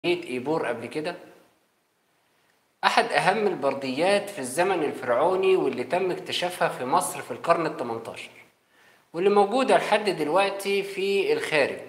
إيبور قبل كده أحد أهم البرديات في الزمن الفرعوني واللي تم اكتشافها في مصر في القرن التمنتاشر واللي موجودة لحد دلوقتي في الخارج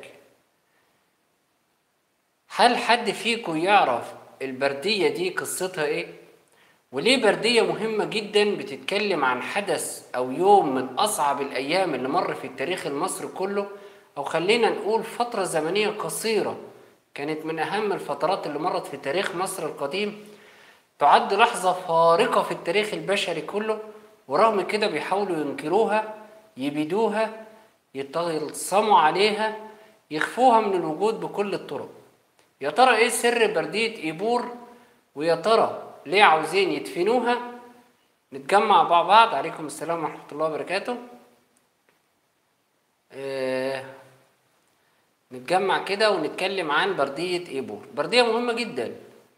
هل حد فيكم يعرف البردية دي قصتها ايه؟ وليه بردية مهمة جدا بتتكلم عن حدث أو يوم من أصعب الأيام اللي مر في التاريخ المصري كله أو خلينا نقول فترة زمنية قصيرة كانت من أهم الفترات اللي مرت في تاريخ مصر القديم تعد لحظة فارقة في التاريخ البشري كله ورغم كده بيحاولوا ينكروها يبيدوها يتلصموا عليها يخفوها من الوجود بكل الطرق يا ترى ايه سر بردية ايبور ويا ترى ليه عاوزين يدفنوها نتجمع مع بعض عليكم السلام ورحمة الله وبركاته آه نتجمع كده ونتكلم عن بردية ايبور بردية مهمة جدا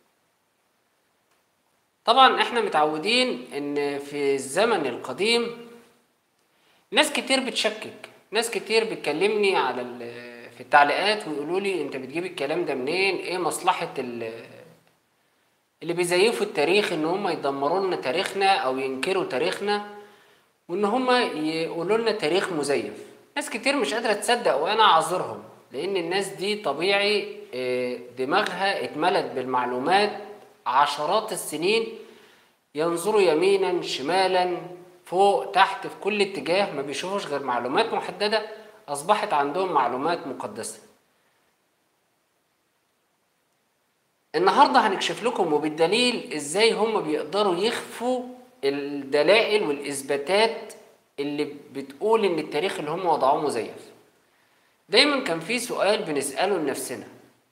طبعا احنا متعودين ان في الزمن القديم ناس كتير بتشكك ناس كتير بتكلمني على في التعليقات ويقولوا لي انت بتجيب الكلام ده منين ايه مصلحة اللي بيزيفوا التاريخ ان هم يدمروا لنا تاريخنا او ينكروا تاريخنا وان هم يقولوا لنا تاريخ مزيف ناس كتير مش قادرة تصدق وانا اعذرهم لان الناس دي طبيعي دماغها اتملت بالمعلومات عشرات السنين ينظروا يمينا شمالا فوق تحت في كل اتجاه ما بيشوفوش غير معلومات محددة أصبحت عندهم معلومات مقدسة النهاردة هنكشف لكم وبالدليل ازاي هم بيقدروا يخفوا الدلائل والإثباتات اللي بتقول ان التاريخ اللي هم وضعوه مزيف دايما كان في سؤال بنسأله لنفسنا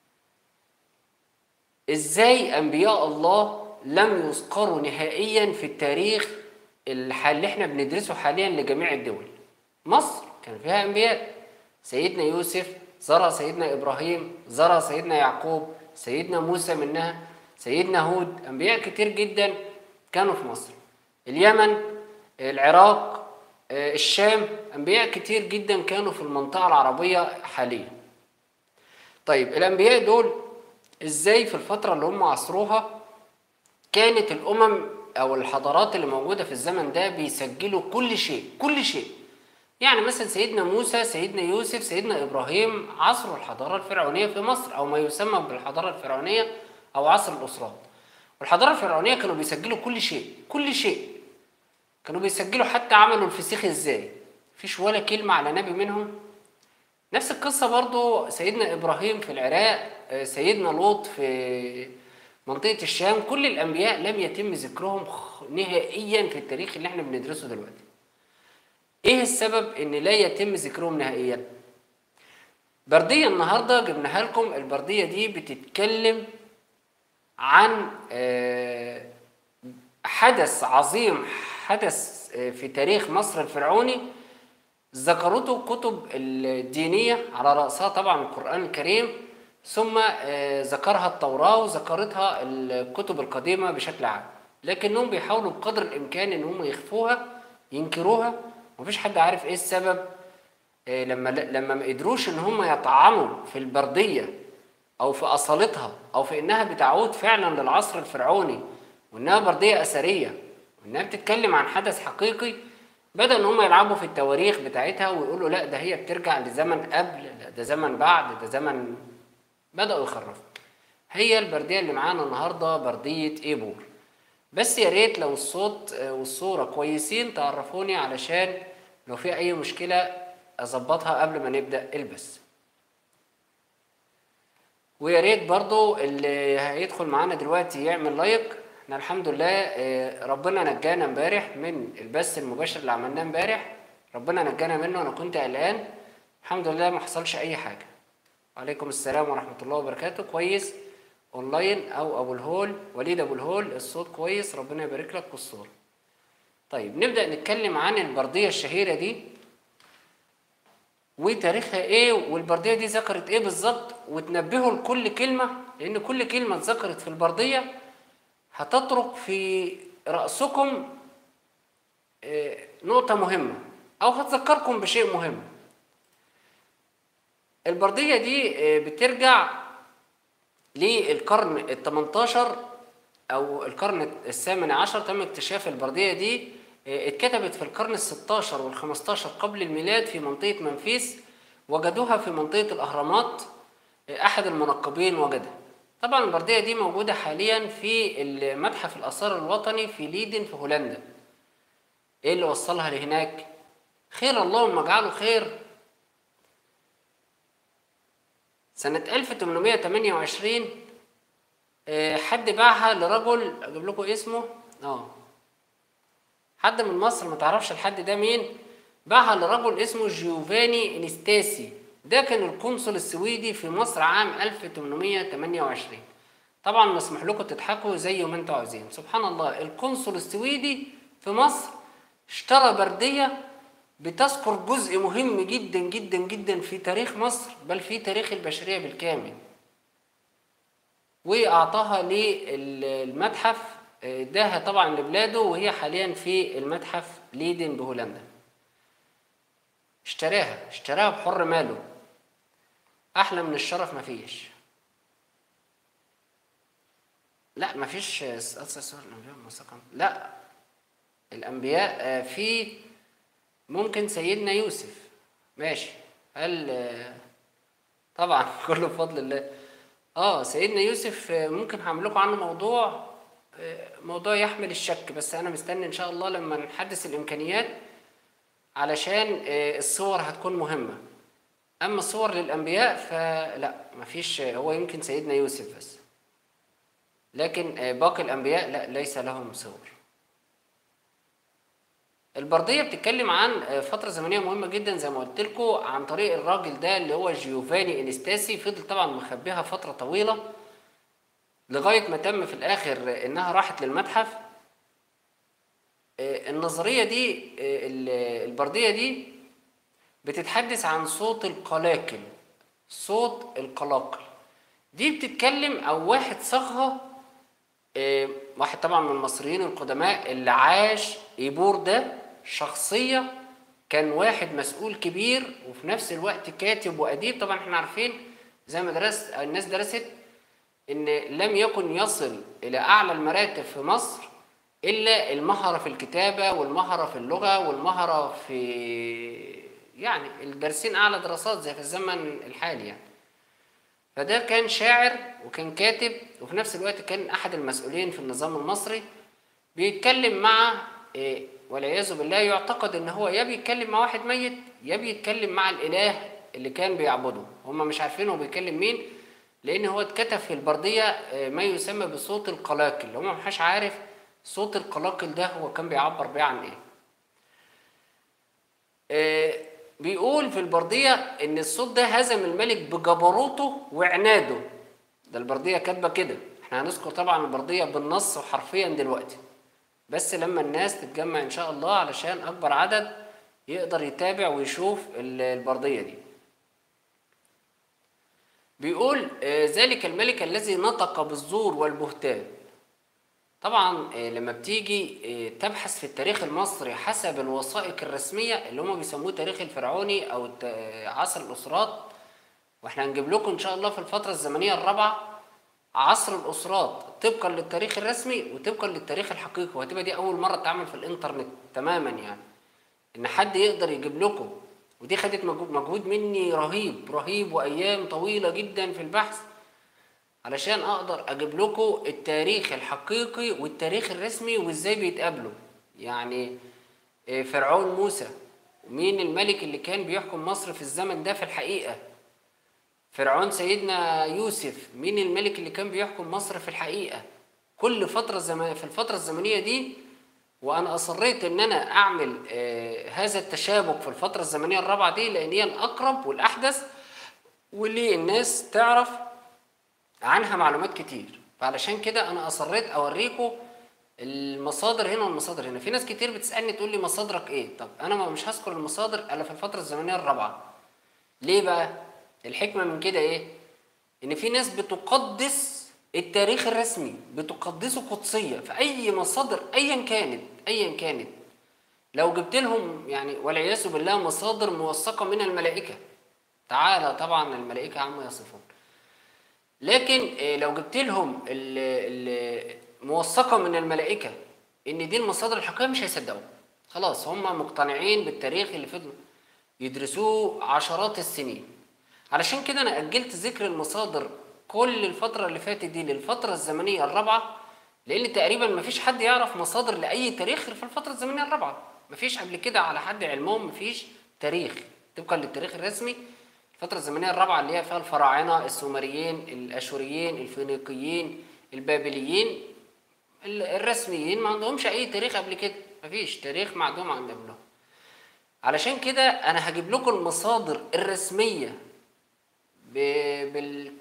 ازاي انبياء الله لم يذكروا نهائيا في التاريخ اللي احنا بندرسه حاليا لجميع الدول مصر كان فيها انبياء سيدنا يوسف زرع سيدنا ابراهيم زرع سيدنا يعقوب سيدنا موسى منها سيدنا هود انبياء كتير جدا كانوا في مصر اليمن العراق الشام انبياء كتير جدا كانوا في المنطقه العربيه حاليا طيب الانبياء دول ازاي في الفتره اللي هم عصروها كانت الامم او الحضارات اللي موجوده في الزمن ده بيسجلوا كل شيء كل شيء يعني مثلا سيدنا موسى سيدنا يوسف سيدنا ابراهيم عصروا الحضاره الفرعونيه في مصر او ما يسمى بالحضاره الفرعونيه او عصر الاسرات والحضاره الفرعونيه كانوا بيسجلوا كل شيء كل شيء كانوا بيسجلوا حتى عملوا الفسيخ ازاي مفيش ولا كلمه على نبي منهم نفس القصه برضو سيدنا ابراهيم في العراق سيدنا لوط في منطقة الشام كل الأنبياء لم يتم ذكرهم نهائيا في التاريخ اللي احنا بندرسه دلوقتي ايه السبب ان لا يتم ذكرهم نهائيا بردية النهاردة جبناها لكم البردية دي بتتكلم عن حدث عظيم حدث في تاريخ مصر الفرعوني ذكرته كتب الدينية على رأسها طبعا القرآن الكريم ثم ذكرها التوراة وذكرتها الكتب القديمة بشكل عام لكنهم بيحاولوا بقدر الإمكان إن هم يخفوها ينكروها مفيش حد عارف إيه السبب لما لما ما قدروش إن هم يطعموا في البردية أو في أصالتها أو في إنها بتعود فعلا للعصر الفرعوني وإنها بردية أثرية وإنها بتتكلم عن حدث حقيقي بدأ إن هم يلعبوا في التواريخ بتاعتها ويقولوا لا ده هي بترجع لزمن قبل لا ده زمن بعد ده زمن بدأوا يخرفوا هي البردية اللي معانا النهاردة بردية ايبور بس يا ريت لو الصوت والصورة كويسين تعرفوني علشان لو في أي مشكلة أظبطها قبل ما نبدأ البث ويا ريت برضو اللي هيدخل معانا دلوقتي يعمل لايك احنا الحمد لله ربنا نجانا امبارح من البث المباشر اللي عملناه امبارح ربنا نجانا منه انا كنت قلقان الحمد لله ما حصلش اي حاجه وعليكم السلام ورحمة الله وبركاته كويس اونلاين او ابو الهول وليد ابو الهول الصوت كويس ربنا يبارك لك والصورة طيب نبدأ نتكلم عن البردية الشهيرة دي وتاريخها ايه والبردية دي ذكرت ايه بالظبط وتنبهوا لكل كلمة لان كل كلمة اتذكرت في البردية هتطرق في رأسكم نقطة مهمة او هتذكركم بشيء مهم البردية دي بترجع للقرن ال 18 او القرن الثامن عشر تم اكتشاف البرديه دي آه، اتكتبت في القرن ال 16 وال 15 قبل الميلاد في منطقه منفيس وجدوها في منطقه الاهرامات آه، احد المنقبين وجدها طبعا البرديه دي موجوده حاليا في المتحف الاثار الوطني في ليدن في هولندا ايه اللي وصلها لهناك خير اللهم اجعله خير سنة 1828 آه، حد باعها لرجل اجيب لكم اسمه اه حد من مصر ما تعرفش الحد ده مين باعها لرجل اسمه جيوفاني انستاسي ده كان القنصل السويدي في مصر عام 1828 طبعا مسموح لكم تضحكوا زي ما انتوا عاوزين سبحان الله القنصل السويدي في مصر اشترى بردية بتذكر جزء مهم جدا جدا جدا في تاريخ مصر بل في تاريخ البشرية بالكامل واعطاها للمتحف اداها طبعا لبلاده وهي حاليا في المتحف ليدن بهولندا اشتراها اشتراها بحر ماله احلى من الشرف مفيش لا مفيش أساس الانبياء والمساكن لا الانبياء آه، في ممكن سيدنا يوسف ماشي هل آه، طبعا كله بفضل الله اه سيدنا يوسف آه، ممكن هعمل لكم عنه موضوع آه، موضوع يحمل الشك بس انا مستني ان شاء الله لما نحدث الامكانيات علشان آه، الصور هتكون مهمة اما الصور للانبياء فلا مفيش هو يمكن سيدنا يوسف بس لكن آه، باقي الانبياء لا ليس لهم صور البردية بتتكلم عن آه، فترة زمنية مهمة جدا زي ما قلت لكم عن طريق الراجل ده اللي هو جيوفاني انستاسي فضل طبعا مخبيها فترة طويلة لغاية ما تم في الآخر آه، إنها راحت للمتحف آه، النظرية دي آه، ال- البردية دي بتتحدث عن صوت القلاقل صوت القلاقل دي بتتكلم أو واحد صاغها آه، واحد طبعا من المصريين القدماء اللي عاش ايبور ده شخصية كان واحد مسؤول كبير وفي نفس الوقت كاتب وأديب طبعا احنا عارفين زي ما درست الناس درست ان لم يكن يصل الى اعلى المراتب في مصر الا المهرة في الكتابة والمهرة في اللغة والمهرة في يعني الدارسين اعلى دراسات زي في الزمن الحالي يعني فده كان شاعر وكان كاتب وفي نفس الوقت كان احد المسؤولين في النظام المصري بيتكلم مع إيه، والعياذ بالله يعتقد ان هو يا بيتكلم مع واحد ميت يا بيتكلم مع الاله اللي كان بيعبده هم مش عارفين هو بيكلم مين لان هو اتكتب في البرديه آه، ما يسمى بصوت القلاقل هم محدش عارف صوت القلاقل ده هو كان بيعبر بيه عن ايه آه، بيقول في البردية إن الصوت ده هزم الملك بجبروته وعناده ده البردية كاتبة كده احنا هنذكر طبعا البردية بالنص وحرفيا دلوقتي بس لما الناس تتجمع إن شاء الله علشان أكبر عدد يقدر يتابع ويشوف ال- البردية دي بيقول آه، ذلك الملك الذي نطق بالزور والبهتان طبعا آه، لما بتيجي آه، تبحث في التاريخ المصري حسب الوثائق الرسمية اللي هم بيسموه التاريخ الفرعوني أو الت- آه، عصر الأسرات واحنا هنجيب لكم إن شاء الله في الفترة الزمنية الرابعة عصر الأسرات طبقا للتاريخ الرسمي وطبقا للتاريخ الحقيقي وهتبقى دي أول مرة تعمل في الإنترنت تماما يعني إن حد يقدر يجيب لكم ودي خدت مجهود مجهود مني رهيب رهيب وأيام طويلة جدا في البحث علشان اقدر اجيب لكم التاريخ الحقيقي والتاريخ الرسمي وازاي بيتقابلوا يعني آه، فرعون موسى مين الملك اللي كان بيحكم مصر في الزمن ده في الحقيقة فرعون سيدنا يوسف مين الملك اللي كان بيحكم مصر في الحقيقة كل فترة زم... في الفترة الزمنية دي وأنا أصريت إن أنا أعمل آه هذا التشابك في الفترة الزمنية الرابعة دي لأن هي الأقرب والأحدث واللي الناس تعرف عنها معلومات كتير فعلشان كده انا اصريت اوريكم المصادر هنا والمصادر هنا في ناس كتير بتسالني تقول لي مصادرك ايه طب انا ما مش هذكر المصادر الا في الفتره الزمنيه الرابعه ليه بقى الحكمه من كده ايه ان في ناس بتقدس التاريخ الرسمي بتقدسه قدسيه في اي مصادر ايا كانت ايا كانت لو جبت لهم يعني والعياذ بالله مصادر موثقه من الملائكه تعالى طبعا الملائكه عما يصفون لكن آه، لو جبت لهم ال- ال- موثقه من الملائكه ان دي المصادر الحقيقيه مش هيصدقوا خلاص هم مقتنعين بالتاريخ اللي فضلوا يدرسوه عشرات السنين علشان كده انا اجلت ذكر المصادر كل الفتره اللي فاتت دي للفتره الزمنيه الرابعه لان تقريبا ما فيش حد يعرف مصادر لاي تاريخ غير في الفتره الزمنيه الرابعه ما فيش قبل كده على حد علمهم ما فيش تاريخ طبقا للتاريخ الرسمي الفترة الزمنية الرابعة اللي هي فيها الفراعنة السومريين الأشوريين الفينيقيين البابليين ال- الرسميين ما عندهمش أي تاريخ قبل كده مفيش تاريخ معدوم عند قبلهم علشان كده أنا هجيب لكم المصادر الرسمية ب... بال...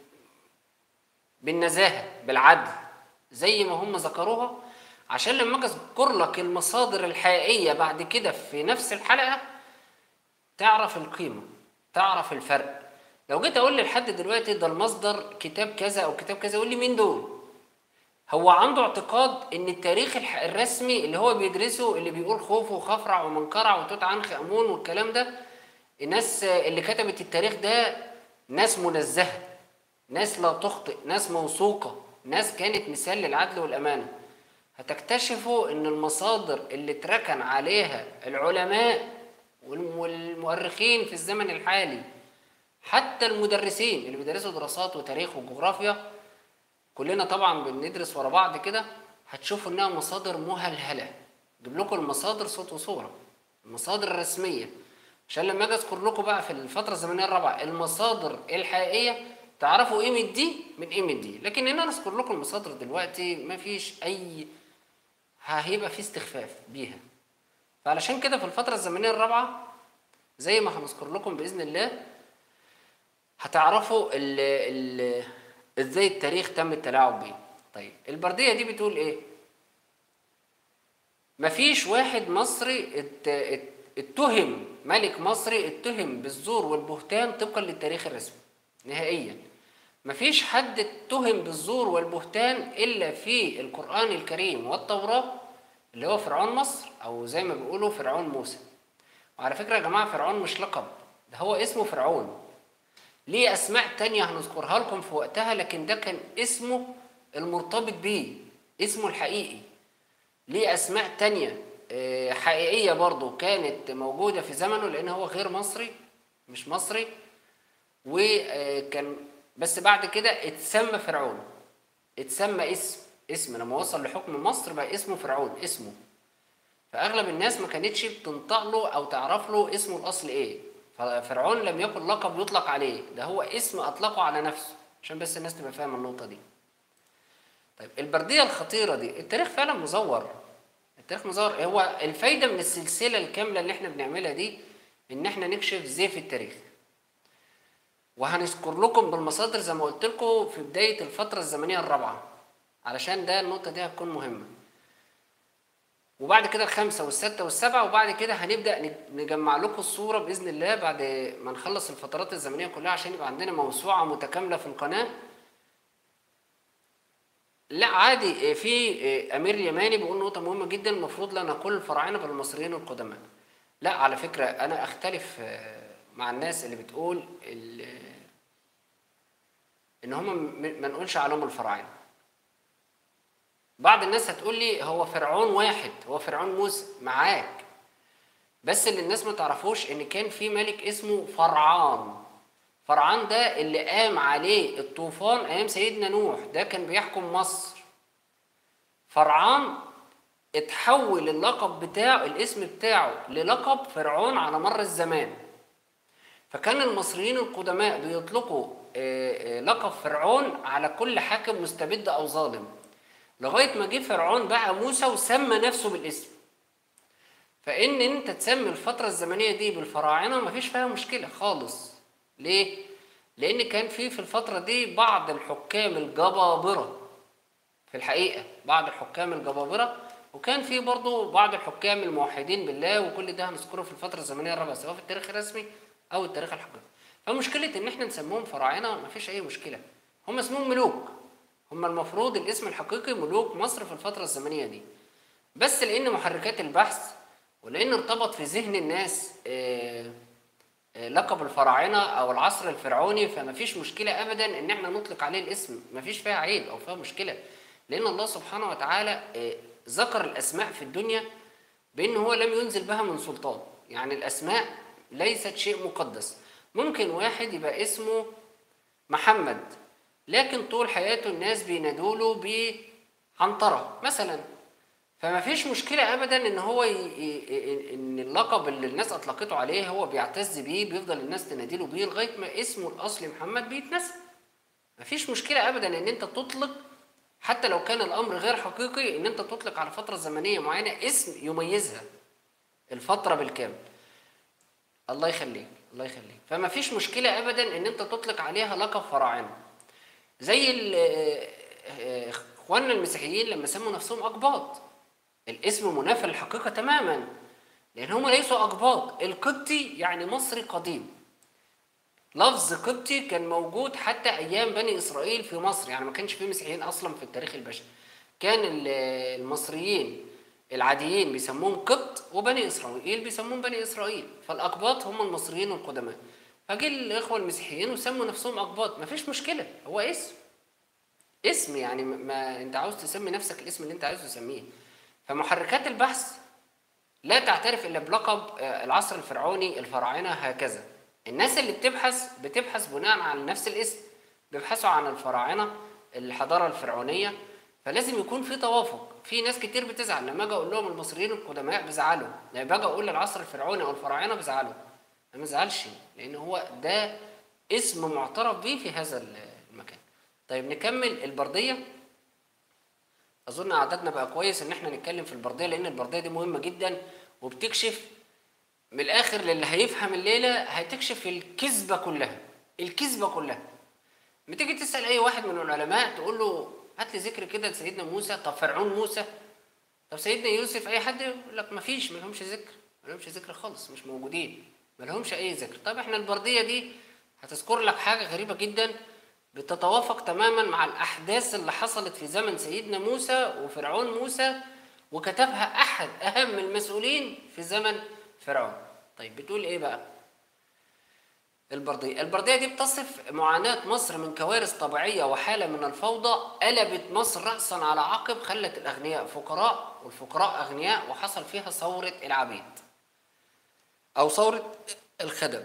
بالنزاهة بالعدل زي ما هم ذكروها عشان لما اجي اذكر لك المصادر الحقيقية بعد كده في نفس الحلقة تعرف القيمة تعرف الفرق لو جيت اقول لحد دلوقتي ده المصدر كتاب كذا او كتاب كذا يقول لي مين دول هو عنده اعتقاد ان التاريخ الح- الرسمي اللي هو بيدرسه اللي بيقول خوف وخفرع ومنقرع وتوت عنخ امون والكلام ده الناس اللي كتبت التاريخ ده ناس منزهه ناس لا تخطئ ناس موثوقه ناس كانت مثال للعدل والامانه هتكتشفوا ان المصادر اللي اتركن عليها العلماء والم- والمؤرخين في الزمن الحالي حتى المدرسين اللي بيدرسوا دراسات وتاريخ وجغرافيا كلنا طبعا بندرس ورا بعض كده هتشوفوا انها مصادر مهلهله اجيب لكم المصادر صوت وصوره المصادر الرسميه عشان لما اجي اذكر لكم بقى في الفتره الزمنيه الرابعه المصادر الحقيقيه تعرفوا قيمه دي من قيمه دي لكن ان انا اذكر لكم المصادر دلوقتي مفيش اي هيبقى في استخفاف بيها فعلشان كده في الفتره الزمنيه الرابعه زي ما هنذكر لكم باذن الله هتعرفوا ال ال ازاي التاريخ تم التلاعب بيه طيب البرديه دي بتقول ايه مفيش واحد مصري ات- ات- اتهم ملك مصري اتهم بالزور والبهتان طبقا للتاريخ الرسمي نهائيا مفيش حد اتهم بالزور والبهتان الا في القران الكريم والتوراه اللي هو فرعون مصر او زي ما بيقولوا فرعون موسى وعلى فكره يا جماعه فرعون مش لقب ده هو اسمه فرعون ليه اسماء تانية هنذكرها لكم في وقتها لكن ده كان اسمه المرتبط بيه اسمه الحقيقي ليه اسماء تانية آه، حقيقية برضه كانت موجودة في زمنه لان هو غير مصري مش مصري وكان بس بعد كده اتسمى فرعون اتسمى اسم اسم لما وصل لحكم مصر بقى اسمه فرعون اسمه فاغلب الناس ما كانتش بتنطق له او تعرف له اسمه الاصل ايه ففرعون لم يكن لقب يطلق عليه ده هو اسم اطلقه على نفسه عشان بس الناس تبقى فاهمه النقطه دي طيب البرديه الخطيره دي التاريخ فعلا مزور التاريخ مزور هو الفايده من السلسله الكامله اللي احنا بنعملها دي ان احنا نكشف زيف التاريخ وهنذكر لكم بالمصادر زي ما قلت لكم في بدايه الفتره الزمنيه الرابعه علشان ده النقطه دي هتكون مهمه وبعد كده الخمسة والستة والسبعة وبعد كده هنبدأ نج- نجمع لكم الصورة بإذن الله بعد ما نخلص الفترات الزمنية كلها عشان يبقى عندنا موسوعة متكاملة في القناة لا عادي في أمير يماني بيقول نقطة مهمة جدا المفروض لا نقول الفراعنة بل المصريين القدماء لا على فكرة أنا أختلف آه، مع الناس اللي بتقول ال- إن هم م- ما نقولش عليهم الفراعنة بعض الناس هتقول لي هو فرعون واحد هو فرعون موسى معاك بس اللي الناس ما تعرفوش ان كان في ملك اسمه فرعان فرعان ده اللي قام عليه الطوفان ايام سيدنا نوح ده كان بيحكم مصر فرعان اتحول اللقب بتاعه الاسم بتاعه للقب فرعون على مر الزمان فكان المصريين القدماء بيطلقوا آه، آه، لقب فرعون على كل حاكم مستبد او ظالم لغايه ما جه فرعون بقى موسى وسمى نفسه بالاسم فان انت تسمي الفتره الزمنيه دي بالفراعنه مفيش فيها مشكله خالص ليه لان كان في في الفتره دي بعض الحكام الجبابره في الحقيقه بعض الحكام الجبابره وكان في برضه بعض الحكام الموحدين بالله وكل ده هنذكره في الفتره الزمنيه الرابعه سواء في التاريخ الرسمي او التاريخ الحقيقي فمشكله ان احنا نسميهم فراعنه مفيش اي مشكله هم اسمهم ملوك هم المفروض الاسم الحقيقي ملوك مصر في الفتره الزمنيه دي بس لان محركات البحث ولان ارتبط في ذهن الناس آه، آه، لقب الفراعنه او العصر الفرعوني فما فيش مشكله ابدا ان احنا نطلق عليه الاسم ما فيش فيها عيب او فيها مشكله لان الله سبحانه وتعالى آه، ذكر الاسماء في الدنيا بان هو لم ينزل بها من سلطان يعني الاسماء ليست شيء مقدس ممكن واحد يبقى اسمه محمد لكن طول حياته الناس بينادوله بعنطرة مثلا فما فيش مشكلة أبدا إن هو ي... ي... إن اللقب اللي الناس أطلقته عليه هو بيعتز بيه بيفضل الناس تناديله بيه لغاية ما اسمه الأصلي محمد بيتنسى ما فيش مشكلة أبدا إن أنت تطلق حتى لو كان الأمر غير حقيقي إن أنت تطلق على فترة زمنية معينة اسم يميزها الفترة بالكامل الله يخليك الله يخليك فما فيش مشكلة أبدا إن أنت تطلق عليها لقب فراعنة زي ال- آه، آه، إخواننا المسيحيين لما سموا نفسهم أقباط الاسم منافي للحقيقة تماما لأن هم ليسوا أقباط القبطي يعني مصري قديم لفظ قبطي كان موجود حتى ايام بني اسرائيل في مصر يعني ما كانش في مسيحيين اصلا في التاريخ البشري كان ال- المصريين العاديين بيسموهم قبط وبني اسرائيل بيسموهم بني اسرائيل فالاقباط هم المصريين القدماء فجه الاخوه المسيحيين وسموا نفسهم اقباط ما فيش مشكله هو اسم اسم يعني ما- ما انت عاوز تسمي نفسك الاسم اللي انت عايزه تسميه فمحركات البحث لا تعترف الا بلقب آه، العصر الفرعوني الفراعنه هكذا الناس اللي بتبحث بتبحث بناء على نفس الاسم بيبحثوا عن الفراعنه الحضاره الفرعونيه فلازم يكون في توافق في ناس كتير بتزعل لما اجي اقول لهم المصريين القدماء بيزعلوا لما باجي اقول العصر الفرعوني او الفراعنه بيزعلوا انا ما ازعلش لان هو ده اسم معترف به في هذا المكان طيب نكمل البرديه اظن عددنا بقى كويس ان احنا نتكلم في البرديه لان البرديه دي مهمه جدا وبتكشف من الاخر للي هيفهم الليله هتكشف الكذبه كلها الكذبه كلها لما تيجي تسال اي واحد من العلماء تقول له هات لي ذكر كده لسيدنا موسى طب فرعون موسى طب سيدنا يوسف اي حد يقول لك ما فيش ما لهمش ذكر ما لهمش ذكر خالص مش موجودين ما لهمش اي ذكر طب احنا البرديه دي هتذكر لك حاجه غريبه جدا بتتوافق تماما مع الاحداث اللي حصلت في زمن سيدنا موسى وفرعون موسى وكتبها احد اهم المسؤولين في زمن فرعون طيب بتقول ايه بقى البردية البردية دي بتصف معاناة مصر من كوارث طبيعية وحالة من الفوضى قلبت مصر رأسا على عقب خلت الأغنياء فقراء والفقراء أغنياء وحصل فيها ثورة العبيد أو ثورة الخدم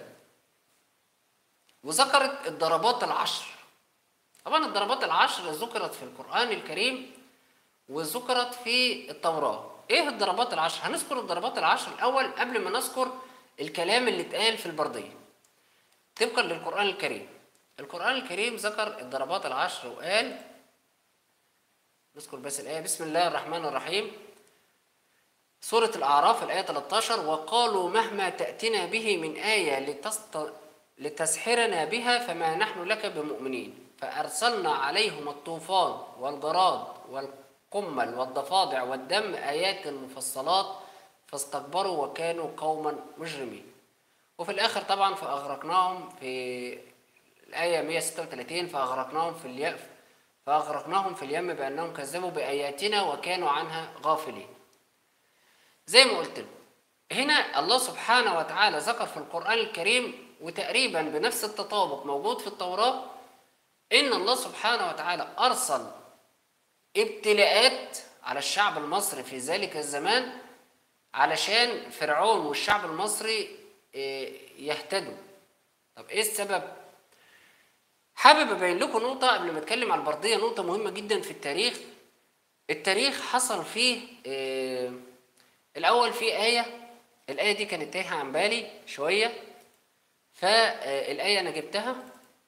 وذكرت الضربات العشر طبعا الضربات العشر ذكرت في القرآن الكريم وذكرت في التوراة ايه الضربات العشر هنذكر الضربات العشر الاول قبل ما نذكر الكلام اللي اتقال في البردية طبقا للقرآن الكريم القرآن الكريم ذكر الضربات العشر وقال نذكر بس الآية بسم الله الرحمن الرحيم سورة الأعراف الآية 13 وقالوا مهما تأتنا به من آية لتست... لتسحرنا بها فما نحن لك بمؤمنين فأرسلنا عليهم الطوفان والجراد والقمل والضفادع والدم آيات مفصلات فاستكبروا وكانوا قوما مجرمين وفي الآخر طبعا فأغرقناهم في الآية 136 فأغرقناهم في اليم فأغرقناهم في اليم بأنهم كذبوا بآياتنا وكانوا عنها غافلين زي ما قلت لكم هنا الله سبحانه وتعالى ذكر في القرآن الكريم وتقريبا بنفس التطابق موجود في التوراة إن الله سبحانه وتعالى أرسل ابتلاءات على الشعب المصري في ذلك الزمان علشان فرعون والشعب المصري يهتدوا طب ايه السبب حابب ابين لكم نقطه قبل ما اتكلم على البرديه نقطه مهمه جدا في التاريخ التاريخ حصل فيه آه الاول في ايه الايه دي كانت تايهه عن بالي شويه فالايه انا جبتها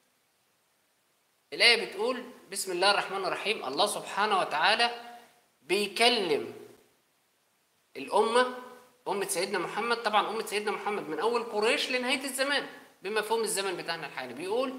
الايه بتقول بسم الله الرحمن الرحيم الله سبحانه وتعالى بيكلم الامه أمة سيدنا محمد طبعا أمة سيدنا محمد من أول قريش لنهاية الزمان بمفهوم الزمن بتاعنا الحالي بيقول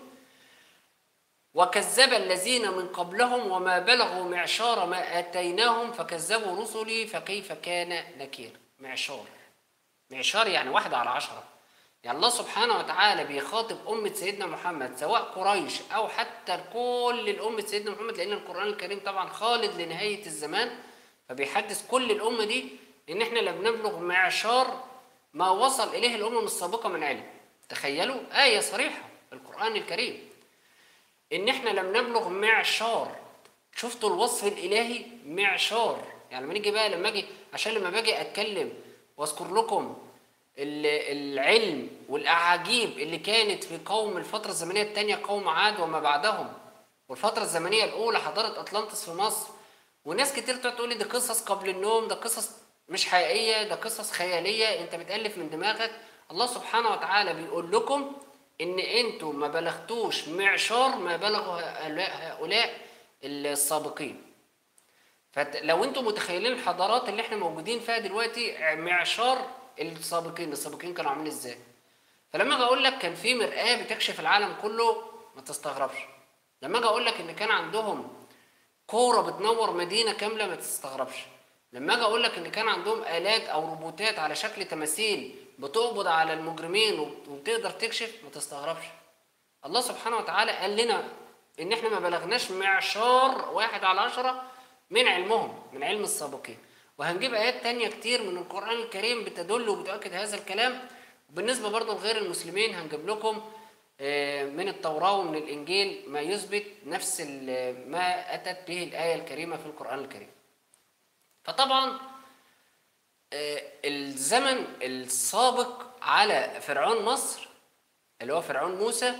وكذب الذين من قبلهم وما بلغوا معشار ما آتيناهم فكذبوا رسلي فكيف كان نكير معشار معشار يعني واحدة على عشرة يعني الله سبحانه وتعالى بيخاطب أمة سيدنا محمد سواء قريش أو حتى كل الأمة سيدنا محمد لأن القرآن الكريم طبعا خالد لنهاية الزمان فبيحدث كل الأمة دي ان احنا لم نبلغ معشار ما وصل اليه الامم السابقه من علم تخيلوا آية صريحة في القرآن الكريم إن إحنا لم نبلغ معشار شفتوا الوصف الإلهي معشار يعني لما نيجي بقى لما أجي عشان لما باجي أتكلم وأذكر لكم ال- العلم والأعاجيب اللي كانت في قوم الفترة الزمنية الثانية قوم عاد وما بعدهم والفترة الزمنية الأولى حضارة أطلانتس في مصر وناس كتير تقعد تقول لي دي قصص قبل النوم ده قصص مش حقيقية ده قصص خيالية أنت بتألف من دماغك الله سبحانه وتعالى بيقول لكم إن أنتوا ما بلغتوش معشار ما بلغ هؤلاء هؤلاء السابقين فلو انتم متخيلين الحضارات اللي احنا موجودين فيها دلوقتي معشار السابقين السابقين كانوا عاملين ازاي فلما اجي اقول لك كان في مرآة بتكشف العالم كله ما تستغربش لما اجي اقول لك ان كان عندهم كورة بتنور مدينة كاملة ما تستغربش لما اجي اقول لك ان كان عندهم آلات او روبوتات على شكل تماثيل بتقبض على المجرمين وب- وبتقدر تكشف ما تستغربش الله سبحانه وتعالى قال لنا ان احنا ما بلغناش معشار واحد على عشرة من علمهم من علم السابقين وهنجيب ايات تانية كتير من القرآن الكريم بتدل وبتؤكد هذا الكلام وبالنسبة برضه لغير المسلمين هنجيب لكم آه، من التوراة ومن الإنجيل ما يثبت نفس ال- ما أتت به الآية الكريمة في القرآن الكريم فطبعا آه، الزمن السابق على فرعون مصر اللي هو فرعون موسى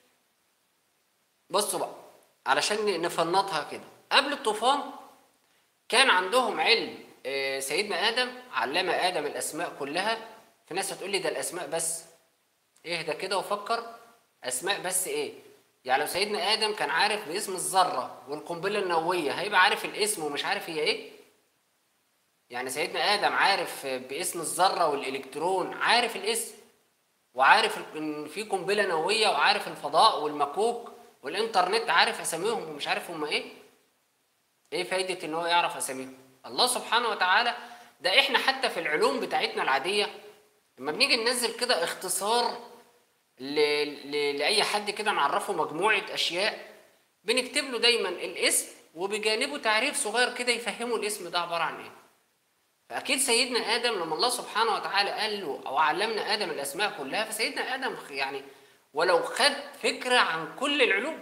بصوا بقى علشان نفنطها كده قبل الطوفان كان عندهم علم آه، سيدنا ادم علم ادم الاسماء كلها في ناس هتقول لي ده الاسماء بس اهدى كده وفكر اسماء بس ايه يعني لو سيدنا ادم كان عارف باسم الذره والقنبله النوويه هيبقى عارف الاسم ومش عارف هي ايه يعني سيدنا ادم عارف باسم الذره والالكترون عارف الاسم وعارف ان في قنبله نوويه وعارف الفضاء والمكوك والانترنت عارف اساميهم ومش عارف هم ايه ايه فايده ان هو يعرف اساميهم الله سبحانه وتعالى ده احنا حتى في العلوم بتاعتنا العاديه لما بنيجي ننزل كده اختصار ل... ل... لاي حد كده نعرفه مجموعه اشياء بنكتب له دايما الاسم وبجانبه تعريف صغير كده يفهمه الاسم ده عباره عن ايه فاكيد سيدنا ادم لما الله سبحانه وتعالى قال له او علمنا ادم الاسماء كلها فسيدنا ادم يعني ولو خد فكره عن كل العلوم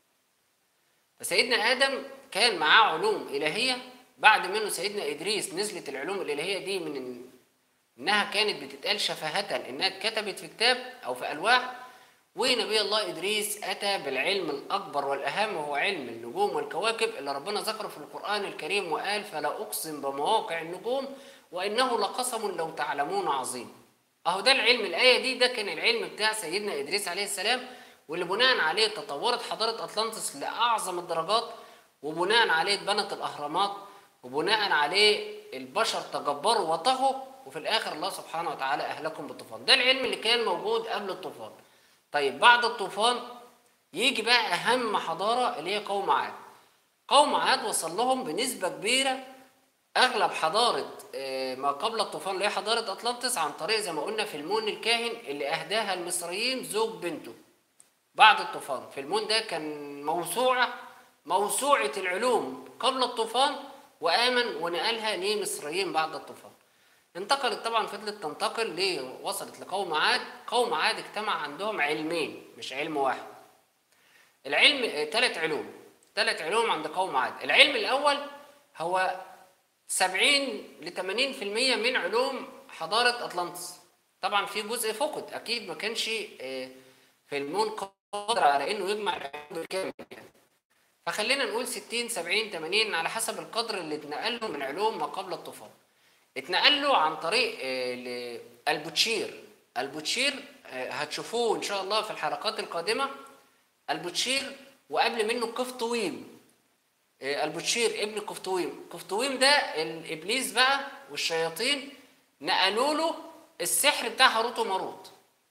فسيدنا ادم كان معاه علوم الهيه بعد منه سيدنا ادريس نزلت العلوم الالهيه دي من إن- انها كانت بتتقال شفاهه انها اتكتبت في كتاب او في الواح ونبي الله ادريس اتى بالعلم الاكبر والاهم وهو علم النجوم والكواكب اللي ربنا ذكره في القران الكريم وقال فلا اقسم بمواقع النجوم وانه لقسم لو تعلمون عظيم اهو ده العلم الايه دي ده كان العلم بتاع سيدنا ادريس عليه السلام واللي بناء عليه تطورت حضاره اطلانتس لاعظم الدرجات وبناء عليه اتبنت الاهرامات وبناء عليه البشر تجبروا وطغوا وفي الاخر الله سبحانه وتعالى اهلكم بالطوفان ده العلم اللي كان موجود قبل الطوفان طيب بعد الطوفان يجي بقى اهم حضاره اللي هي قوم عاد قوم عاد وصل لهم بنسبه كبيره اغلب حضاره آه، ما قبل الطوفان اللي هي حضاره اطلانتس عن طريق زي ما قلنا فيلمون الكاهن اللي اهداها المصريين زوج بنته بعد الطوفان فيلمون ده كان موسوعه موسوعه العلوم قبل الطوفان وامن ونقلها لمصريين بعد الطوفان انتقلت طبعا فضلت تنتقل ليه وصلت لقوم عاد قوم عاد اجتمع عندهم علمين مش علم واحد العلم ثلاث علوم ثلاث علوم عند قوم عاد العلم الاول هو 70 ل 80% من علوم حضاره اطلانتس طبعا في جزء فقد اكيد ما كانش آه، فيلمون قادر على انه يجمع العلوم بالكامل يعني فخلينا نقول 60 70 80 على حسب القدر اللي اتنقل له من علوم ما قبل الطوفان اتنقل له عن طريق آه، ل- البوتشير البوتشير آه، هتشوفوه ان شاء الله في الحلقات القادمه البوتشير وقبل منه قفطويم آه، البوتشير ابن قفطويم قفطويم ده الابليس بقى والشياطين نقلوا له السحر بتاع هاروت وماروت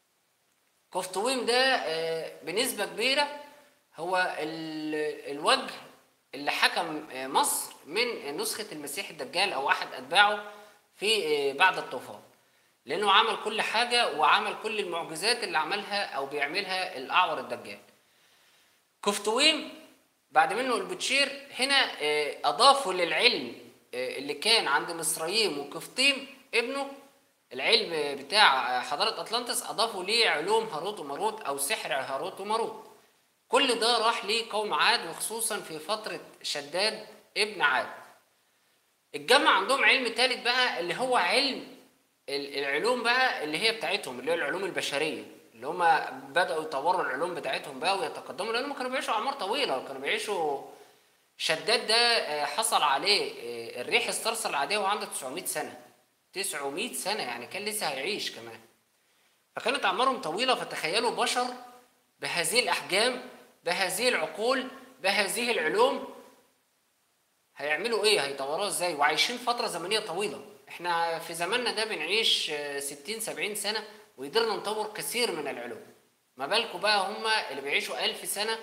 قفطويم ده آه، بنسبة كبيرة هو ال- الوجه اللي حكم آه، مصر من نسخة المسيح الدجال أو أحد أتباعه في آه، بعد الطوفان لأنه عمل كل حاجة وعمل كل المعجزات اللي عملها أو بيعملها الأعور الدجال كفتويم بعد منه البتشير هنا آه، أضافوا للعلم آه، اللي كان عند مصريين وكفتيم ابنه العلم بتاع حضاره اطلانتس اضافوا ليه علوم هاروت وماروت او سحر هاروت وماروت كل ده راح لقوم عاد وخصوصا في فتره شداد ابن عاد الجمع عندهم علم ثالث بقى اللي هو علم ال- العلوم بقى اللي هي بتاعتهم اللي هي العلوم البشريه اللي هم بداوا يطوروا العلوم بتاعتهم بقى ويتقدموا لانهم كانوا بيعيشوا اعمار طويله وكانوا بيعيشوا شداد ده آه، حصل عليه آه، الريح استرسل عليه وهو عنده 900 سنه 900 سنه يعني كان لسه هيعيش كمان فكانت اعمارهم طويله فتخيلوا بشر بهذه الاحجام بهذه العقول بهذه العلوم هيعملوا ايه هيطوروها ازاي وعايشين فتره زمنيه طويله احنا في زماننا ده بنعيش آه، 60 70 سنه وقدرنا نطور كثير من العلوم ما بالكم بقى هم اللي بيعيشوا ألف سنه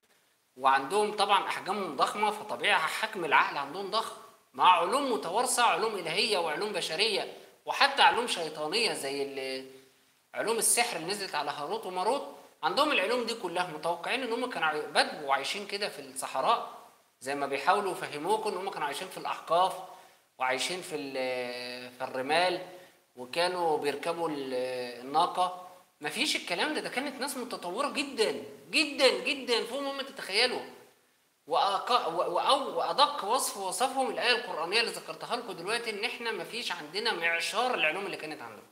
وعندهم طبعا احجامهم ضخمه فطبيعي حجم العقل عندهم ضخم مع علوم متوارثه علوم الهيه وعلوم بشريه وحتى علوم شيطانيه زي ال- علوم السحر اللي نزلت على هاروت وماروت عندهم العلوم دي كلها متوقعين ان هم كانوا عاي- بدوا عايشين كده في الصحراء زي ما بيحاولوا يفهموكم ان هم كانوا عايشين في الاحقاف وعايشين في ال- في الرمال وكانوا بيركبوا ال- الناقه مفيش الكلام ده ده كانت ناس متطوره جدا جدا جدا فوق ما تتخيلوا وأق... و- وأو وأدق وصف وصفهم الآية القرآنية اللي ذكرتها لكم دلوقتي إن إحنا مفيش عندنا معشار العلوم اللي كانت عندهم.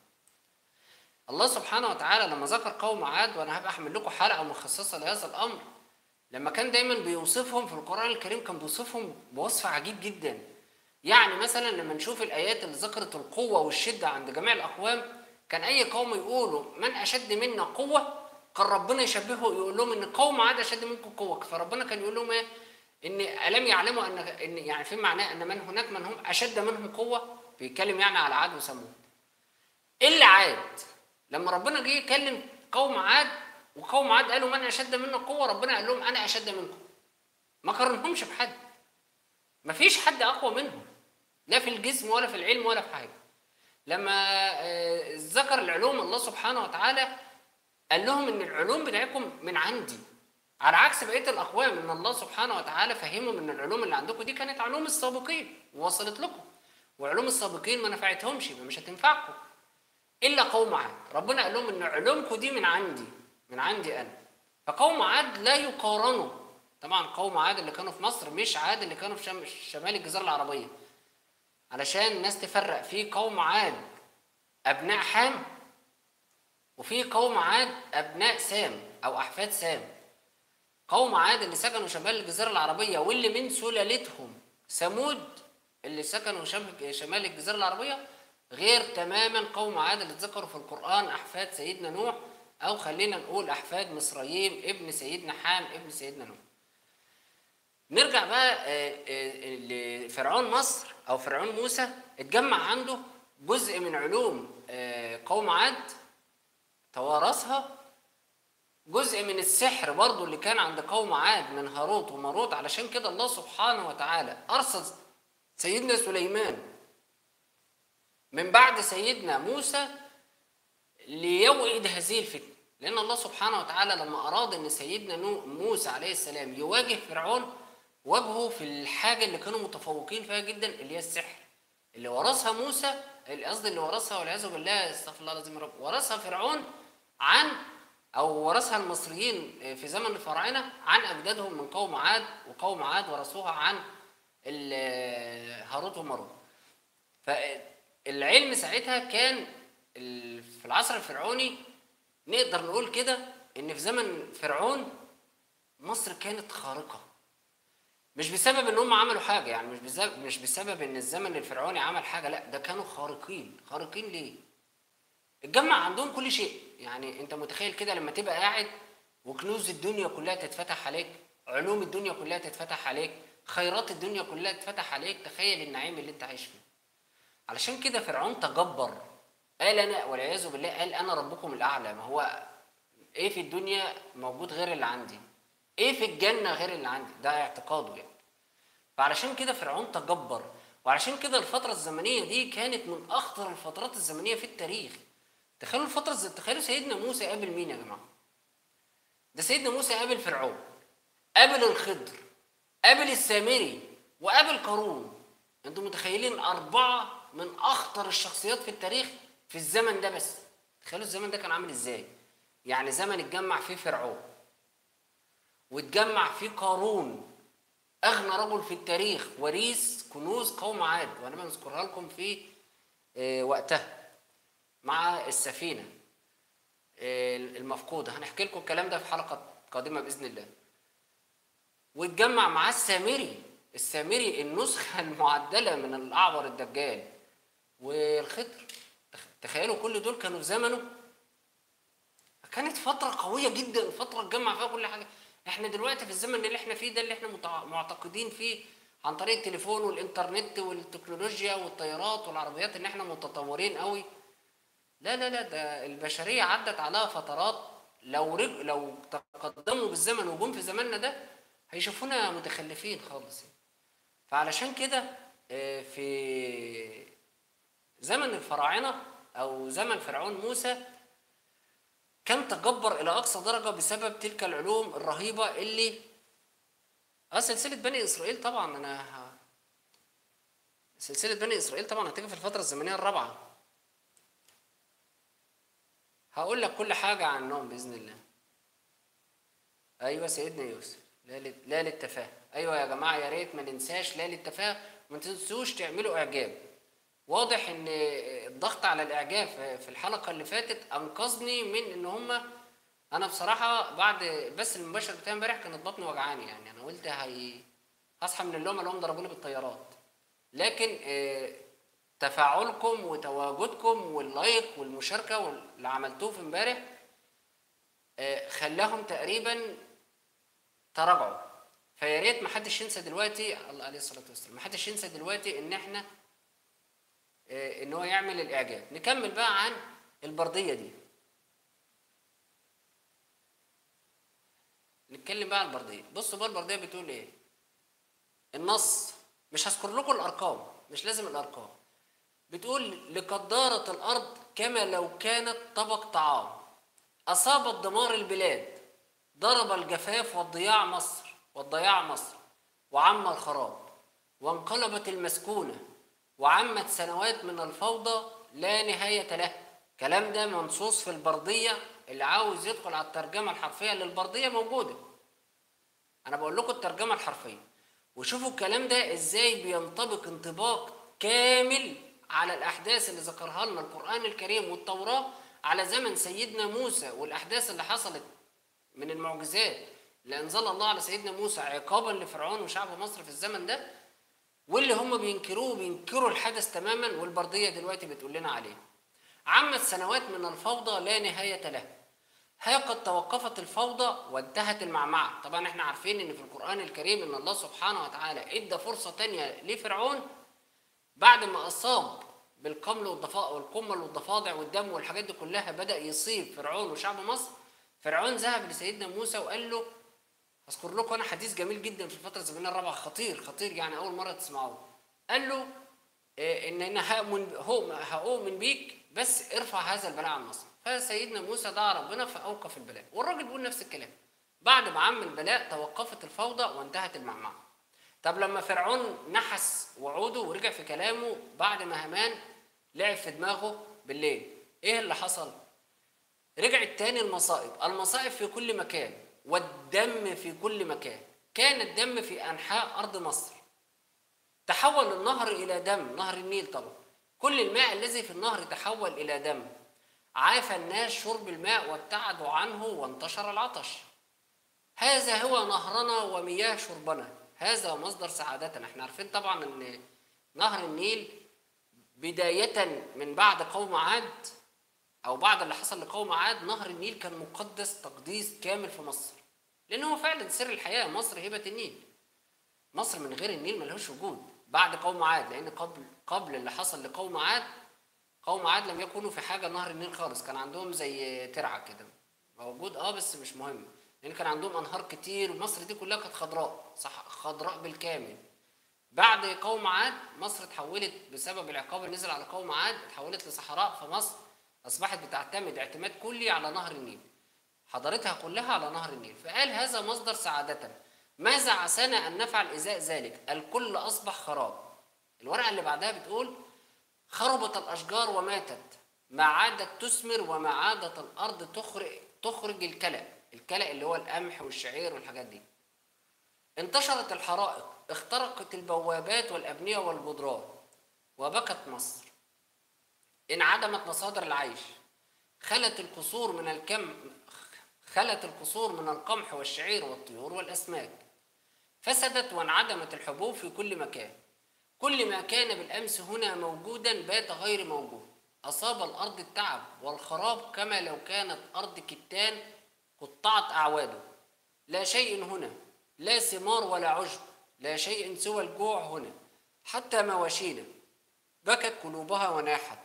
الله سبحانه وتعالى لما ذكر قوم عاد وأنا هبقى أحمل لكم حلقة مخصصة لهذا الأمر لما كان دايما بيوصفهم في القرآن الكريم كان بيوصفهم بوصف عجيب جدا. يعني مثلا لما نشوف الآيات اللي ذكرت القوة والشدة عند جميع الأقوام كان أي قوم يقولوا من أشد منا قوة كان ربنا يشبهه يقول لهم ان قوم عاد اشد منكم قوه فربنا كان يقول لهم ايه ان الم يعلموا ان ان يعني في معناه ان من هناك من هم اشد منهم قوه بيتكلم يعني على عاد وثمود الا عاد لما ربنا جه يكلم قوم عاد وقوم عاد قالوا من اشد منا قوه ربنا قال لهم انا اشد منكم ما قارنهمش بحد ما فيش حد اقوى منهم لا في الجسم ولا في العلم ولا في حاجه لما آه، ذكر العلوم الله سبحانه وتعالى قال لهم ان العلوم بتاعتكم من عندي على عكس بقيه الاقوام ان الله سبحانه وتعالى فهمهم ان العلوم اللي عندكم دي كانت علوم السابقين ووصلت لكم وعلوم السابقين ما نفعتهمش يبقى مش هتنفعكم الا قوم عاد ربنا قال لهم ان علومكم دي من عندي من عندي انا فقوم عاد لا يقارنوا طبعا قوم عاد اللي كانوا في مصر مش عاد اللي كانوا في شم- شمال الجزيره العربيه علشان الناس تفرق في قوم عاد ابناء حام وفي قوم عاد ابناء سام او احفاد سام قوم عاد اللي سكنوا شمال الجزيره العربيه واللي من سلالتهم ثمود اللي سكنوا شم- شمال الجزيره العربيه غير تماما قوم عاد اللي اتذكروا في القران احفاد سيدنا نوح او خلينا نقول احفاد مصريين ابن سيدنا حام ابن سيدنا نوح نرجع بقى آه، آه، لفرعون مصر او فرعون موسى اتجمع عنده جزء من علوم آه، قوم عاد توارثها جزء من السحر برضو اللي كان عند قوم عاد من هاروت وماروت علشان كده الله سبحانه وتعالى أرسل سيدنا سليمان من بعد سيدنا موسى ليوئد هذه الفتنة لأن الله سبحانه وتعالى لما أراد أن سيدنا نو- موسى عليه السلام يواجه فرعون واجهه في الحاجة اللي كانوا متفوقين فيها جدا اللي هي السحر اللي ورثها موسى قصدي اللي ورثها والعياذ بالله استغفر الله العظيم يا رب ورثها فرعون عن او ورثها المصريين في زمن الفراعنه عن اجدادهم من قوم عاد وقوم عاد ورثوها عن ال- هاروت وماروت فالعلم ساعتها كان ال- في العصر الفرعوني نقدر نقول كده ان في زمن فرعون مصر كانت خارقه مش بسبب ان هم عملوا حاجه يعني مش بسبب مش بسبب ان الزمن الفرعوني عمل حاجه لا ده كانوا خارقين خارقين ليه اتجمع عندهم كل شيء يعني انت متخيل كده لما تبقى قاعد وكنوز الدنيا كلها تتفتح عليك علوم الدنيا كلها تتفتح عليك خيرات الدنيا كلها تتفتح عليك تخيل النعيم اللي انت عايش فيه علشان كده فرعون تجبر قال انا والعياذ بالله قال انا ربكم الاعلى ما هو ايه في الدنيا موجود غير اللي عندي ايه في الجنه غير اللي عندي ده اعتقاده يعني فعلشان كده فرعون تجبر وعلشان كده الفترة الزمنية دي كانت من أخطر الفترات الزمنية في التاريخ تخيلوا الفترة الز- تخيلوا سيدنا موسى قابل مين يا جماعة؟ ده سيدنا موسى قابل فرعون قابل الخضر قابل السامري وقابل قارون انتوا متخيلين أربعة من أخطر الشخصيات في التاريخ في الزمن ده بس تخيلوا الزمن ده كان عامل ازاي يعني زمن اتجمع فيه فرعون واتجمع فيه قارون اغنى رجل في التاريخ وريث كنوز قوم عاد وانا بنذكرها لكم في آه، وقتها مع السفينه آه، المفقوده هنحكي لكم الكلام ده في حلقه قادمه باذن الله واتجمع معاه السامري السامري النسخه المعدله من الاعور الدجال والخضر تخ- تخيلوا كل دول كانوا في زمنه كانت فترة قوية جدا فترة تجمع فيها كل حاجة احنا دلوقتي في الزمن اللي احنا فيه ده اللي احنا متع- معتقدين فيه عن طريق التليفون والانترنت والتكنولوجيا والطيارات والعربيات ان احنا متطورين قوي لا لا لا ده البشرية عدت عليها فترات لو رج... لو تقدموا بالزمن وجم في زماننا ده هيشوفونا متخلفين خالص يعني. فعلشان كده آه، في زمن الفراعنة أو زمن فرعون موسى كان تجبر إلى أقصى درجة بسبب تلك العلوم الرهيبة اللي اه سلسلة بني إسرائيل طبعا أنا ه... سلسلة بني إسرائيل طبعا هتيجي في الفترة الزمنية الرابعة هقول لك كل حاجة عنهم بإذن الله أيوة سيدنا يوسف لا لل- لا للتفاهة أيوة يا جماعة يا ريت ما ننساش لا للتفاهة وما تنسوش تعملوا إعجاب واضح ان الضغط على الاعجاب في- في الحلقه اللي فاتت انقذني من ان هم انا بصراحه بعد بس المباشر بتاع امبارح كانت بطني وجعاني يعني انا قلت هي هصحى من اللومه اللي هم ضربوني بالطيارات لكن آه، تفاعلكم وتواجدكم واللايك والمشاركه واللي عملتوه في امبارح آه، خلاهم تقريبا تراجعوا فيا ريت ما حدش ينسى دلوقتي الله عليه الصلاه والسلام ما حدش ينسى دلوقتي ان احنا آه، ان هو يعمل الاعجاب نكمل بقى عن البرديه دي نتكلم بقى عن البرديه بصوا بقى البرديه بتقول ايه النص مش هذكر لكم الارقام مش لازم الارقام بتقول لقد دارت الارض كما لو كانت طبق طعام اصابت دمار البلاد ضرب الجفاف والضياع مصر والضياع مصر وعم الخراب وانقلبت المسكونه وعمت سنوات من الفوضى لا نهايه لها الكلام ده منصوص في البرديه اللي عاوز يدخل على الترجمه الحرفيه للبرديه موجوده انا بقول لكم الترجمه الحرفيه وشوفوا الكلام ده ازاي بينطبق انطباق كامل على الاحداث اللي ذكرها لنا القران الكريم والتوراه على زمن سيدنا موسى والاحداث اللي حصلت من المعجزات اللي انزل الله على سيدنا موسى عقابا لفرعون وشعب مصر في الزمن ده واللي هم بينكروه بينكروا الحدث تماما والبرديه دلوقتي بتقول لنا عليه عمت سنوات من الفوضى لا نهايه لها ها قد توقفت الفوضى وانتهت المعمعة طبعا احنا عارفين ان في القرآن الكريم ان الله سبحانه وتعالى ادى فرصة تانية لفرعون بعد ما اصاب بالقمل والضفاء والقمل والضفادع والدم والحاجات دي كلها بدأ يصيب فرعون وشعب مصر فرعون ذهب لسيدنا موسى وقال له اذكر لكم انا حديث جميل جدا في الفترة الزمنية الرابعة خطير خطير يعني اول مرة تسمعوه قال له إيه، ان انا هؤمن هو- هؤمن بيك بس ارفع هذا البلاء عن مصر فسيدنا موسى دعا ربنا فاوقف البلاء والراجل بيقول نفس الكلام بعد ما عم البلاء توقفت الفوضى وانتهت المعمعة طب لما فرعون نحس وعوده ورجع في كلامه بعد ما هامان لعب في دماغه بالليل ايه اللي حصل رجعت تاني المصائب المصائب في كل مكان والدم في كل مكان كان الدم في انحاء ارض مصر تحول النهر إلى دم نهر النيل طبعا كل الماء الذي في النهر تحول إلى دم عاف الناس شرب الماء وابتعدوا عنه وانتشر العطش هذا هو نهرنا ومياه شربنا هذا مصدر سعادتنا احنا عارفين طبعا ان نهر النيل بداية من بعد قوم عاد او بعد اللي حصل لقوم عاد نهر النيل كان مقدس تقديس كامل في مصر لان هو فعلا سر الحياة مصر هبة النيل مصر من غير النيل ملهوش وجود بعد قوم عاد لان قبل قبل اللي حصل لقوم عاد قوم عاد لم يكونوا في حاجه نهر النيل خالص كان عندهم زي ترعه كده موجود اه بس مش مهم لان كان عندهم انهار كتير ومصر دي كلها كانت خضراء صح خضراء بالكامل بعد قوم عاد مصر اتحولت بسبب العقاب اللي نزل على قوم عاد اتحولت لصحراء فمصر اصبحت بتعتمد اعتماد كلي على نهر النيل حضارتها كلها على نهر النيل فقال هذا مصدر سعادتنا ماذا عسانا أن نفعل إزاء ذلك الكل أصبح خراب الورقة اللي بعدها بتقول خربت الأشجار وماتت ما عادت تثمر وما عادت الارض تخرج تخرج الكلى الكلى اللي هو القمح والشعير والحاجات دي انتشرت الحرائق اخترقت البوابات والابنيه والجدران وبكت مصر انعدمت مصادر العيش خلت القصور من الكم خلت القصور من القمح والشعير والطيور والاسماك فسدت وانعدمت الحبوب في كل مكان كل ما كان بالامس هنا موجودا بات غير موجود اصاب الارض التعب والخراب كما لو كانت ارض كتان قطعت اعواده لا شيء هنا لا ثمار ولا عشب لا شيء سوى الجوع هنا حتى مواشينا بكت قلوبها وناحت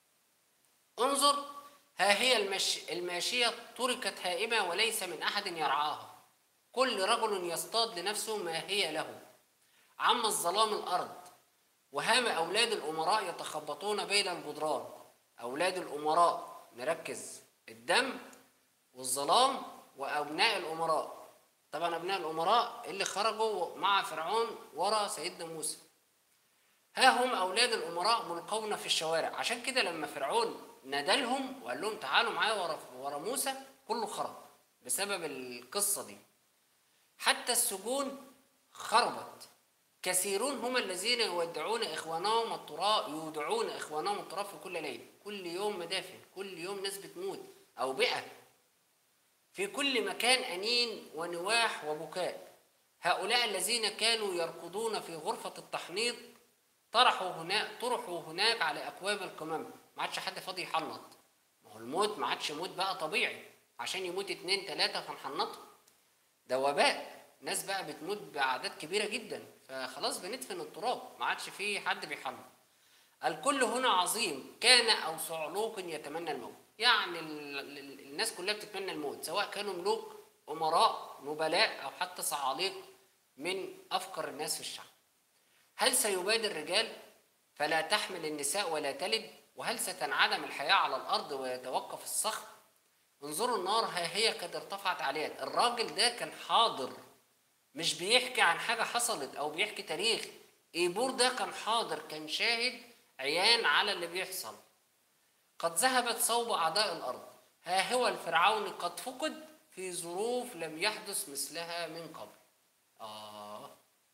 انظر ها هي المش... الماشية تركت هائمة وليس من أحد يرعاها كل رجل يصطاد لنفسه ما هي له عم الظلام الأرض وهام أولاد الأمراء يتخبطون بين الجدران أولاد الأمراء نركز الدم والظلام وأبناء الأمراء طبعا أبناء الأمراء اللي خرجوا مع فرعون ورا سيدنا موسى ها هم أولاد الأمراء ملقون في الشوارع عشان كده لما فرعون نادلهم وقال لهم تعالوا معايا ورا ورا موسى كله خرج بسبب القصة دي حتى السجون خربت كثيرون هم الذين يودعون إخوانهم التراب يودعون إخوانهم التراب في كل ليلة كل يوم مدافن كل يوم ناس بتموت أو بيئة في كل مكان أنين ونواح وبكاء هؤلاء الذين كانوا يركضون في غرفة التحنيط طرحوا هناك طرحوا هناك على أكواب القمم ما عادش حد فاضي يحنط ما هو الموت ما عادش موت بقى طبيعي عشان يموت اتنين تلاتة فنحنطهم ده وباء ناس بقى بتموت بأعداد كبيرة جدا فخلاص بندفن التراب ما عادش في حد بيحنط الكل هنا عظيم كان أو صعلوق يتمنى الموت يعني ال- ال- الناس كلها بتتمنى الموت سواء كانوا ملوك أمراء نبلاء أو حتى صعاليق من أفقر الناس في الشعب هل سيبادر الرجال فلا تحمل النساء ولا تلد وهل ستنعدم الحياة على الأرض ويتوقف الصخر انظروا النار ها هي قد ارتفعت عليها الراجل ده كان حاضر مش بيحكي عن حاجة حصلت أو بيحكي تاريخ إيبور ده كان حاضر كان شاهد عيان على اللي بيحصل قد ذهبت صوب أعداء الأرض ها هو الفرعون قد فقد في ظروف لم يحدث مثلها من قبل آه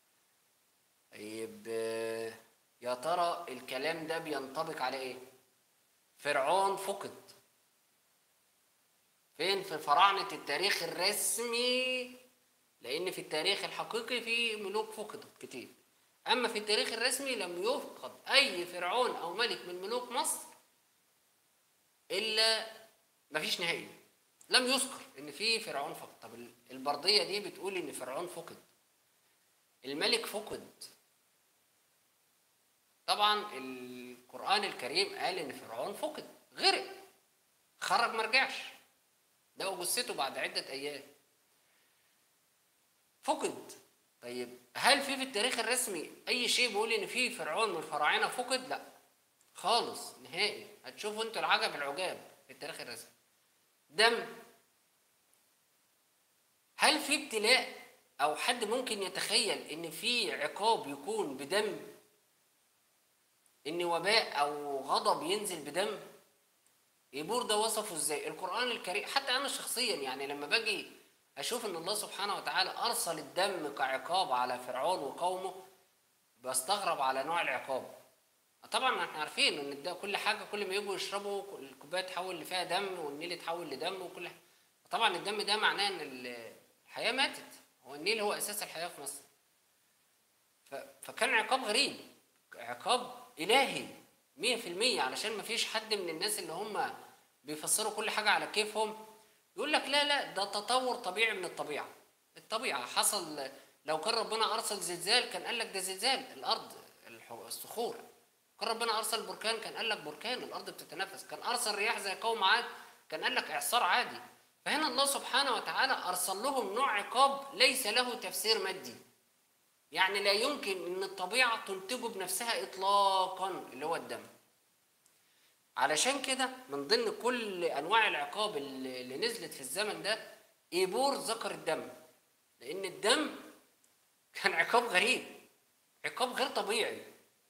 طيب آه، يا ترى الكلام ده بينطبق على ايه فرعون فقد فين في فراعنة التاريخ الرسمي لأن في التاريخ الحقيقي في ملوك فقدت كتير أما في التاريخ الرسمي لم يفقد أي فرعون أو ملك من ملوك مصر إلا مفيش نهائي لم يذكر إن في فرعون فقد طب البردية دي بتقول إن فرعون فقد الملك فقد طبعا القرآن الكريم قال إن فرعون فقد غرق خرج ما رجعش ده جثته بعد عدة أيام فقد طيب هل في في التاريخ الرسمي أي شيء بيقول إن في فرعون من الفراعنة فقد؟ لا خالص نهائي هتشوفوا انتوا العجب العجاب في التاريخ الرسمي دم هل في ابتلاء أو حد ممكن يتخيل إن في عقاب يكون بدم ان وباء او غضب ينزل بدم يبور ده وصفه ازاي القران الكريم حتى انا شخصيا يعني لما باجي اشوف ان الله سبحانه وتعالى ارسل الدم كعقاب على فرعون وقومه بستغرب على نوع العقاب طبعا احنا عارفين ان ده كل حاجه كل ما يجوا يشربوا الكوبايه تحول اللي فيها دم والنيل يتحول لدم وكل حاجه طبعا الدم ده معناه ان الحياه ماتت هو النيل هو اساس الحياه في مصر ف- فكان عقاب غريب عقاب إلهي مية في المية علشان ما فيش حد من الناس اللي هم بيفسروا كل حاجة على كيفهم يقول لك لا لا ده تطور طبيعي من الطبيعة الطبيعة حصل لو كان ربنا أرسل زلزال كان قال لك ده زلزال الأرض الح- الصخور كان ربنا أرسل بركان كان قال لك بركان الأرض بتتنفس كان أرسل رياح زي قوم عاد كان قال لك إعصار عادي فهنا الله سبحانه وتعالى أرسل لهم نوع عقاب ليس له تفسير مادي يعني لا يمكن ان الطبيعه تنتجه بنفسها اطلاقا اللي هو الدم علشان كده من ضمن كل انواع العقاب اللي اللي نزلت في الزمن ده ايبور ذكر الدم لان الدم كان عقاب غريب عقاب غير طبيعي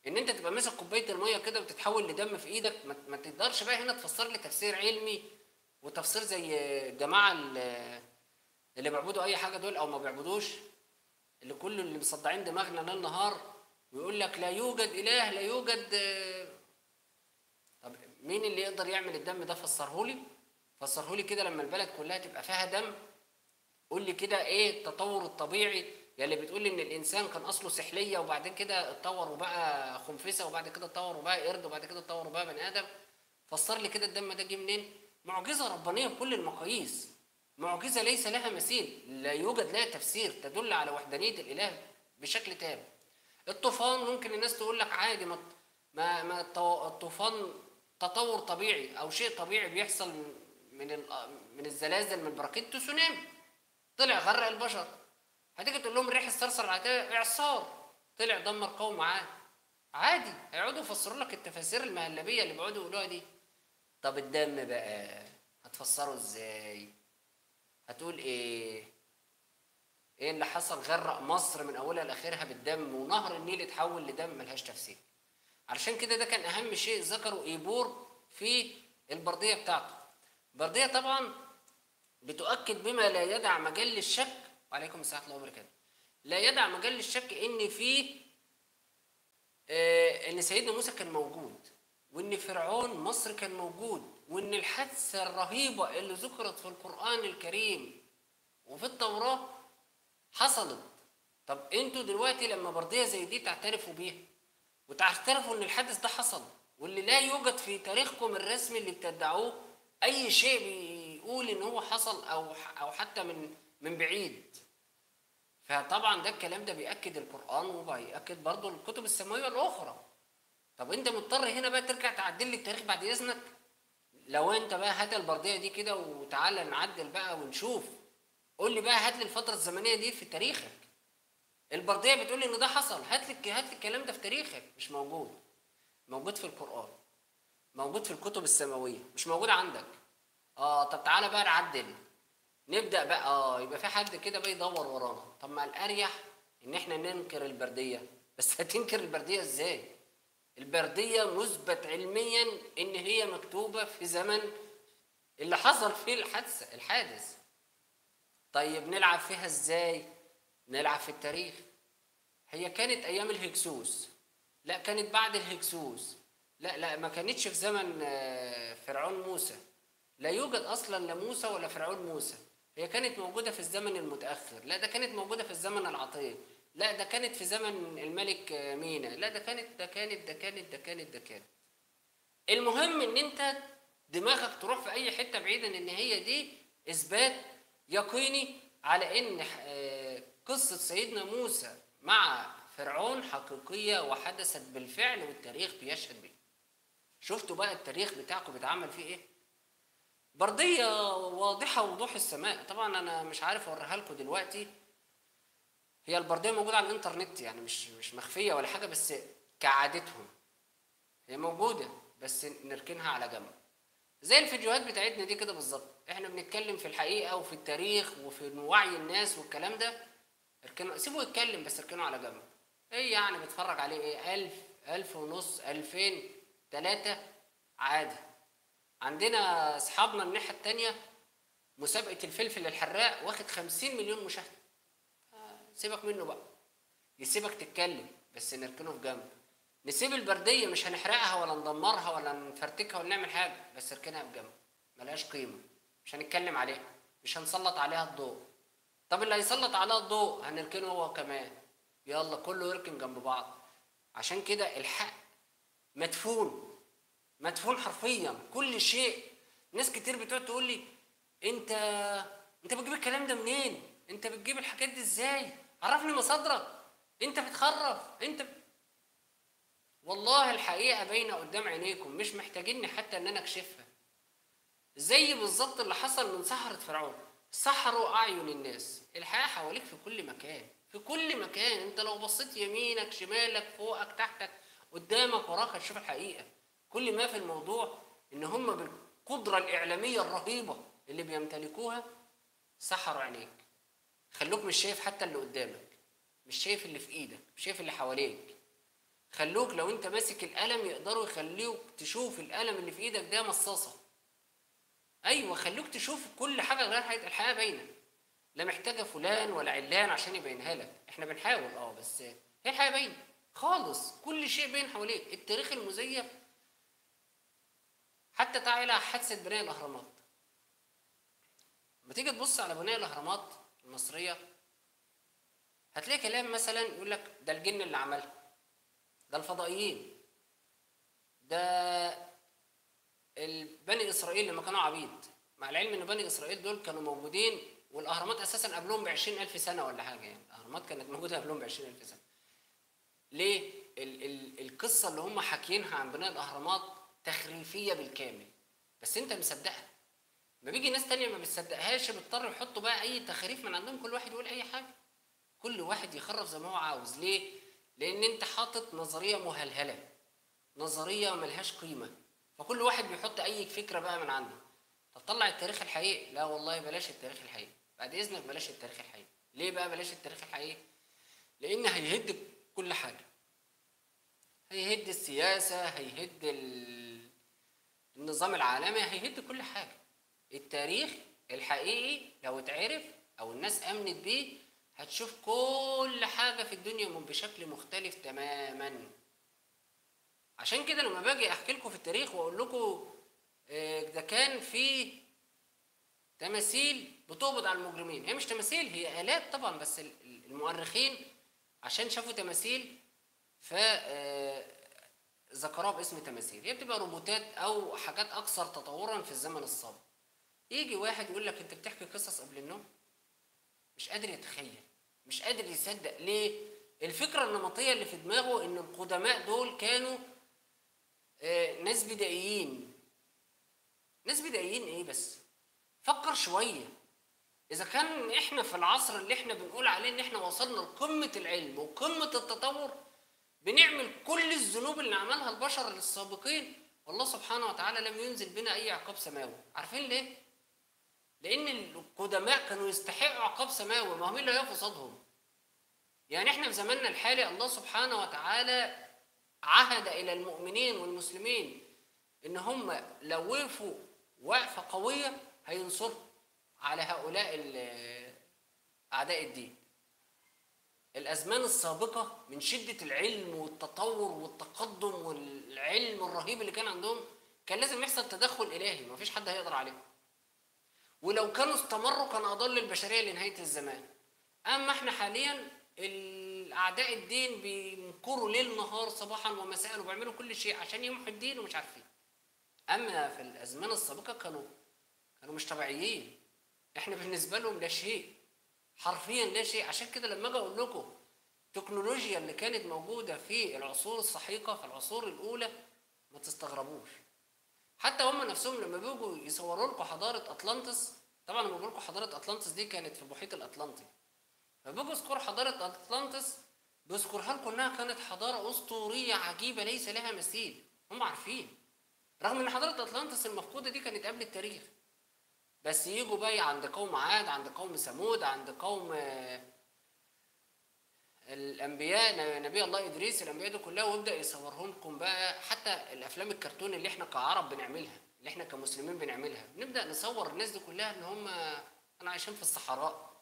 ان انت تبقى ماسك كوبايه الميه كده وتتحول لدم في ايدك ما, ما تقدرش بقى هنا تفسر لي تفسير علمي وتفسير زي الجماعه اللي اللي بيعبدوا اي حاجه دول او ما بيعبدوش اللي كل اللي مصدعين دماغنا ليل نهار ويقول لك لا يوجد اله لا يوجد آه، طب مين اللي يقدر يعمل الدم ده فسرهولي فسرهولي كده لما البلد كلها تبقى فيها دم قول لي كده ايه التطور الطبيعي يا اللي بتقول لي ان الانسان كان اصله سحليه وبعدين كده اتطور وبقى خنفسه وبعد كده اتطور وبقى قرد وبعد كده اتطور وبقى بني ادم فسر لي كده الدم ده جه منين معجزه ربانيه بكل المقاييس معجزه ليس لها مثيل لا يوجد لها تفسير تدل على وحدانيه الاله بشكل تام الطوفان ممكن الناس تقول لك عادي ما ما, ما الطو- الطوفان تطور طبيعي او شيء طبيعي بيحصل من ال- من الزلازل من البراكين تسونامي طلع غرق البشر هتيجي تقول لهم الريح الصرصر العادية اعصار طلع دمر قوم معاه عادي هيقعدوا يفسروا لك التفاسير المهلبيه اللي بيقعدوا يقولوها دي طب الدم بقى هتفسره ازاي هتقول ايه ايه اللي حصل غرق مصر من اولها لاخرها بالدم ونهر النيل اتحول لدم ملهاش تفسير علشان كده ده كان اهم شيء ذكره ايبور في البرديه بتاعته البرديه طبعا بتؤكد بما لا يدع مجال للشك وعليكم السلام ورحمه الله وبركاته لا يدع مجال للشك ان في آه، ان سيدنا موسى كان موجود وان فرعون مصر كان موجود وان الحادثه الرهيبه اللي ذكرت في القران الكريم وفي التوراه حصلت طب انتوا دلوقتي لما برديه زي دي تعترفوا بيها وتعترفوا ان الحادث ده حصل واللي لا يوجد في تاريخكم الرسمي اللي بتدعوه اي شيء بيقول ان هو حصل او او حتى من من بعيد فطبعا ده الكلام ده بيأكد القرآن وبيأكد برضه الكتب السماوية الأخرى طب أنت مضطر هنا بقى ترجع تعدل لي التاريخ بعد إذنك لو أنت بقى هات البردية دي كده وتعالى نعدل بقى ونشوف قول لي بقى هات لي الفترة الزمنية دي في تاريخك البردية بتقول لي إن ده حصل هات لي هات لي الكلام ده في تاريخك مش موجود موجود في القرآن موجود في الكتب السماوية مش موجود عندك اه طب تعالى بقى نعدل نبدا بقى اه يبقى في حد كده بقى يدور ورانا طب ما الاريح ان احنا ننكر البرديه بس هتنكر البرديه ازاي البرديه مثبت علميا ان هي مكتوبه في زمن اللي حصل فيه الحادثه الحادث طيب نلعب فيها ازاي نلعب في التاريخ هي كانت ايام الهكسوس لا كانت بعد الهكسوس لا لا ما كانتش في زمن آه، فرعون موسى لا يوجد اصلا لا موسى ولا فرعون موسى هي كانت موجوده في الزمن المتاخر لا ده كانت موجوده في الزمن العتيق لا ده كانت في زمن الملك آه، مينا لا ده كانت ده كانت ده كانت ده كانت ده كانت المهم ان انت دماغك تروح في اي حته بعيدا ان هي دي اثبات يقيني على ان آه، قصه سيدنا موسى مع فرعون حقيقيه وحدثت بالفعل والتاريخ بيشهد بيه شفتوا بقى التاريخ بتاعكم بيتعمل فيه ايه بردية واضحة وضوح السماء طبعا أنا مش عارف أوريها لكم دلوقتي هي البردية موجودة على الإنترنت يعني مش مش مخفية ولا حاجة بس كعادتهم هي موجودة بس نركنها على جنب زي الفيديوهات بتاعتنا دي كده بالظبط احنا بنتكلم في الحقيقة وفي التاريخ وفي وعي الناس والكلام ده اركنوا سيبه يتكلم بس اركنه على جنب ايه يعني بتفرج عليه ايه ألف ألف ونص ألفين تلاتة عادي عندنا اصحابنا الناحيه التانية مسابقه الفلفل الحراق واخد 50 مليون مشاهده آه، سيبك منه بقى يسيبك تتكلم بس نركنه في جنب نسيب البرديه مش هنحرقها ولا ندمرها ولا نفرتكها ولا نعمل حاجه بس اركنها في جنب ملهاش قيمه مش هنتكلم عليها مش هنسلط عليها الضوء طب اللي هيسلط عليها الضوء هنركنه هو كمان يلا كله يركن جنب بعض عشان كده الحق مدفون مدفون حرفيا كل شيء ناس كتير بتقعد تقول لي انت انت بتجيب الكلام ده منين انت بتجيب الحاجات دي ازاي عرفني مصادرك انت بتخرف انت ب... والله الحقيقه باينه قدام عينيكم مش محتاجيني حتى ان انا اكشفها زي بالظبط اللي حصل من سحرة فرعون سحروا اعين الناس الحياه حواليك في كل مكان في كل مكان انت لو بصيت يمينك شمالك فوقك تحتك قدامك وراك هتشوف الحقيقه كل ما في الموضوع ان هم بالقدره الاعلاميه الرهيبه اللي بيمتلكوها سحروا عينيك خلوك مش شايف حتى اللي قدامك مش شايف اللي في ايدك مش شايف اللي حواليك خلوك لو انت ماسك القلم يقدروا يخليوك تشوف القلم اللي في ايدك ده مصاصه ايوه خلوك تشوف كل حاجه غير حقيقة الحياه باينه لا محتاجه فلان ولا علان عشان يبينها لك احنا بنحاول اه بس هي الحياه باينه خالص كل شيء باين حواليك التاريخ المزيف حتى تعالى حادثه بناء الاهرامات لما تيجي تبص على بناء الاهرامات المصريه هتلاقي كلام مثلا يقول لك ده الجن اللي عملها ده الفضائيين ده بني اسرائيل لما كانوا عبيد مع العلم ان بني اسرائيل دول كانوا موجودين والاهرامات اساسا قبلهم ب ألف سنه ولا حاجه يعني الاهرامات كانت موجوده قبلهم ب ألف سنه ليه ال ال القصه اللي هم حاكيينها عن بناء الاهرامات تخريفيه بالكامل بس انت مصدقها ما بيجي ناس تانية ما بتصدقهاش بيضطروا يحطوا بقى اي تخريف من عندهم كل واحد يقول اي حاجه كل واحد يخرف زي ما هو عاوز ليه لان انت حاطط نظريه مهلهله نظريه ملهاش قيمه فكل واحد بيحط اي فكره بقى من عنده طب طلع التاريخ الحقيقي لا والله بلاش التاريخ الحقيقي بعد اذنك بلاش التاريخ الحقيقي ليه بقى بلاش التاريخ الحقيقي لان هيهد كل حاجه هيهد السياسه هيهد النظام العالمي هيهد كل حاجه التاريخ الحقيقي لو اتعرف او الناس امنت بيه هتشوف كل حاجه في الدنيا بشكل مختلف تماما عشان كده لما باجي احكي لكم في التاريخ واقول لكم آه، ده كان في تماثيل بتقبض على المجرمين هي مش تماثيل هي آلات طبعا بس المؤرخين عشان شافوا تماثيل ف آه، ذكروها باسم تماثيل هي بتبقى روبوتات او حاجات اكثر تطورا في الزمن السابق يجي واحد يقول لك انت بتحكي قصص قبل النوم مش قادر يتخيل مش قادر يصدق ليه الفكره النمطيه اللي في دماغه ان القدماء دول كانوا آه، ناس بدائيين ناس بدائيين ايه بس فكر شويه اذا كان احنا في العصر اللي احنا بنقول عليه ان احنا وصلنا لقمه العلم وقمه التطور بنعمل كل الذنوب اللي عملها البشر السابقين والله سبحانه وتعالى لم ينزل بنا اي عقاب سماوي عارفين ليه لان القدماء كانوا يستحقوا عقاب سماوي ما هو مين اللي هيقف قصادهم يعني احنا في زماننا الحالي الله سبحانه وتعالى عهد الى المؤمنين والمسلمين ان هم لو وقفوا وقفه قويه هينصروا على هؤلاء اعداء الدين الازمان السابقه من شده العلم والتطور والتقدم والعلم الرهيب اللي كان عندهم كان لازم يحصل تدخل الهي ما فيش حد هيقدر عليهم ولو كانوا استمروا كان اضل البشريه لنهايه الزمان اما احنا حاليا اعداء الدين بينكروا ليل نهار صباحا ومساء وبيعملوا كل شيء عشان يمحوا الدين ومش عارفين اما في الازمنه السابقه كانوا كانوا مش طبيعيين احنا بالنسبه لهم لا شيء حرفيا لا شيء عشان كده لما اجي اقول لكم التكنولوجيا اللي كانت موجوده في العصور السحيقه في العصور الاولى ما تستغربوش حتى هم نفسهم لما بيجوا يصوروا لكم حضاره اطلانتس طبعا لما بقول لكم حضاره اطلانتس دي كانت في المحيط الاطلنطي فبيجوا يذكر حضاره اطلانتس بيذكرها لكم انها كانت حضاره اسطوريه عجيبه ليس لها مثيل هم عارفين رغم ان حضاره اطلانتس المفقوده دي كانت قبل التاريخ بس يجوا بقى عند قوم عاد عند قوم ثمود عند قوم آه، الانبياء نبي الله ادريس الانبياء دي كلها ويبدا يصورهم لكم بقى حتى الافلام الكرتون اللي احنا كعرب بنعملها اللي احنا كمسلمين بنعملها بنبدا نصور الناس دي كلها ان هم انا عايشين في الصحراء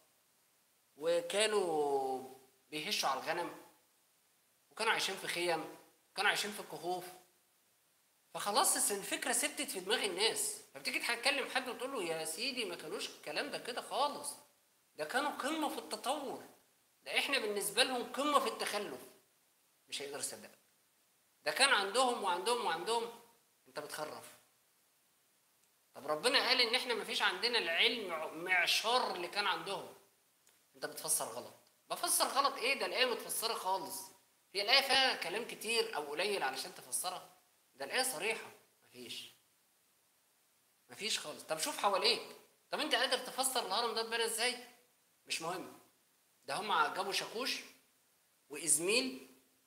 وكانوا بيهشوا على الغنم وكانوا عايشين في خيم وكانوا عايشين في كهوف فخلاص الفكره ثبتت في دماغ الناس فبتيجي تكلم حد وتقول له يا سيدي ما كانوش الكلام ده كده خالص ده كانوا قمه في التطور ده احنا بالنسبه لهم قمه في التخلف مش هيقدر يصدقك ده كان عندهم وعندهم وعندهم انت بتخرف طب ربنا قال ان احنا ما فيش عندنا العلم معشار اللي كان عندهم انت بتفسر غلط بفسر غلط ايه ده الايه متفسره خالص هي الايه فيها كلام كتير او قليل علشان تفسرها ده الايه صريحه مفيش مفيش خالص طب شوف حواليك طب انت قادر تفسر الهرم ده اتبنى ازاي مش مهم ده هم جابوا شاكوش وازميل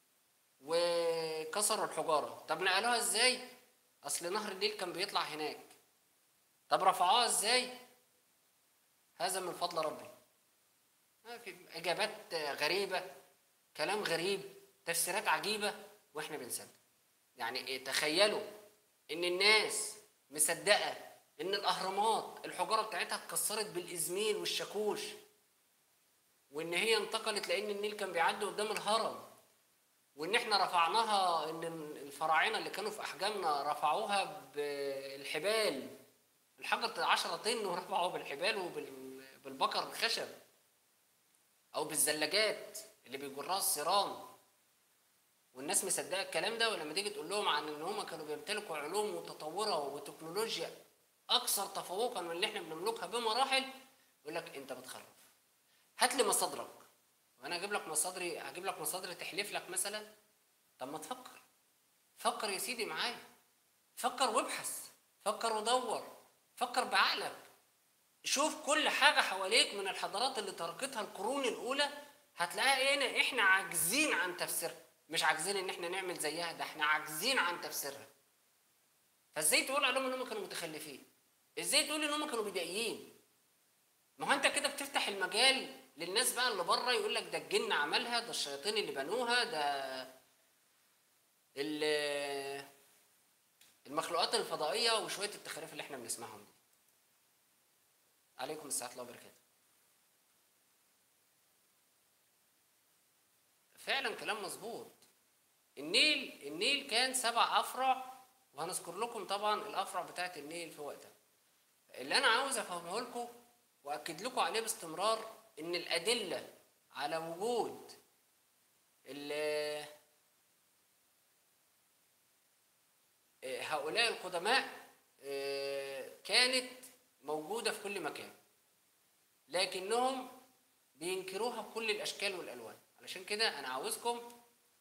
وكسروا الحجاره طب نقلوها ازاي اصل نهر النيل كان بيطلع هناك طب رفعوها ازاي هذا من فضل ربي في اجابات غريبه كلام غريب تفسيرات عجيبه واحنا بنصدق يعني إيه تخيلوا ان الناس مصدقه ان الاهرامات الحجاره بتاعتها اتكسرت بالازميل والشاكوش وان هي انتقلت لان النيل كان بيعدي قدام الهرم وان احنا رفعناها ان الفراعنه اللي كانوا في احجامنا رفعوها بالحبال الحجر 10 طن ورفعوه بالحبال وبالبقر الخشب او بالزلاجات اللي بيجرها الصيران والناس مصدقه الكلام ده ولما تيجي تقول لهم عن ان هم كانوا بيمتلكوا علوم متطوره وتكنولوجيا اكثر تفوقا من اللي احنا بنملكها بمراحل يقول لك انت بتخرف هات لي مصادرك وانا اجيب لك مصادري هجيب لك مصادر تحلف لك مثلا طب ما تفكر فكر يا سيدي معايا فكر وابحث فكر ودور فكر بعقلك شوف كل حاجة حواليك من الحضارات اللي تركتها القرون الأولى هتلاقيها هنا إحنا عاجزين عن تفسيرها مش عاجزين إن إحنا نعمل زيها ده إحنا عاجزين عن تفسيرها فإزاي تقول عليهم إن هم كانوا متخلفين؟ إزاي تقول إن هم كانوا بدائيين؟ ما هو أنت كده بتفتح المجال للناس بقى اللي بره يقول لك ده الجن عملها ده الشياطين اللي بنوها ده المخلوقات الفضائيه وشويه التخاريف اللي احنا بنسمعهم دي عليكم السلام الله وبركاته فعلا كلام مظبوط النيل النيل كان سبع افرع وهنذكر لكم طبعا الافرع بتاعت النيل في وقتها اللي انا عاوز افهمه لكم واكد لكم عليه باستمرار ان الادله على وجود هؤلاء القدماء كانت موجوده في كل مكان لكنهم بينكروها بكل الاشكال والالوان علشان كده انا عاوزكم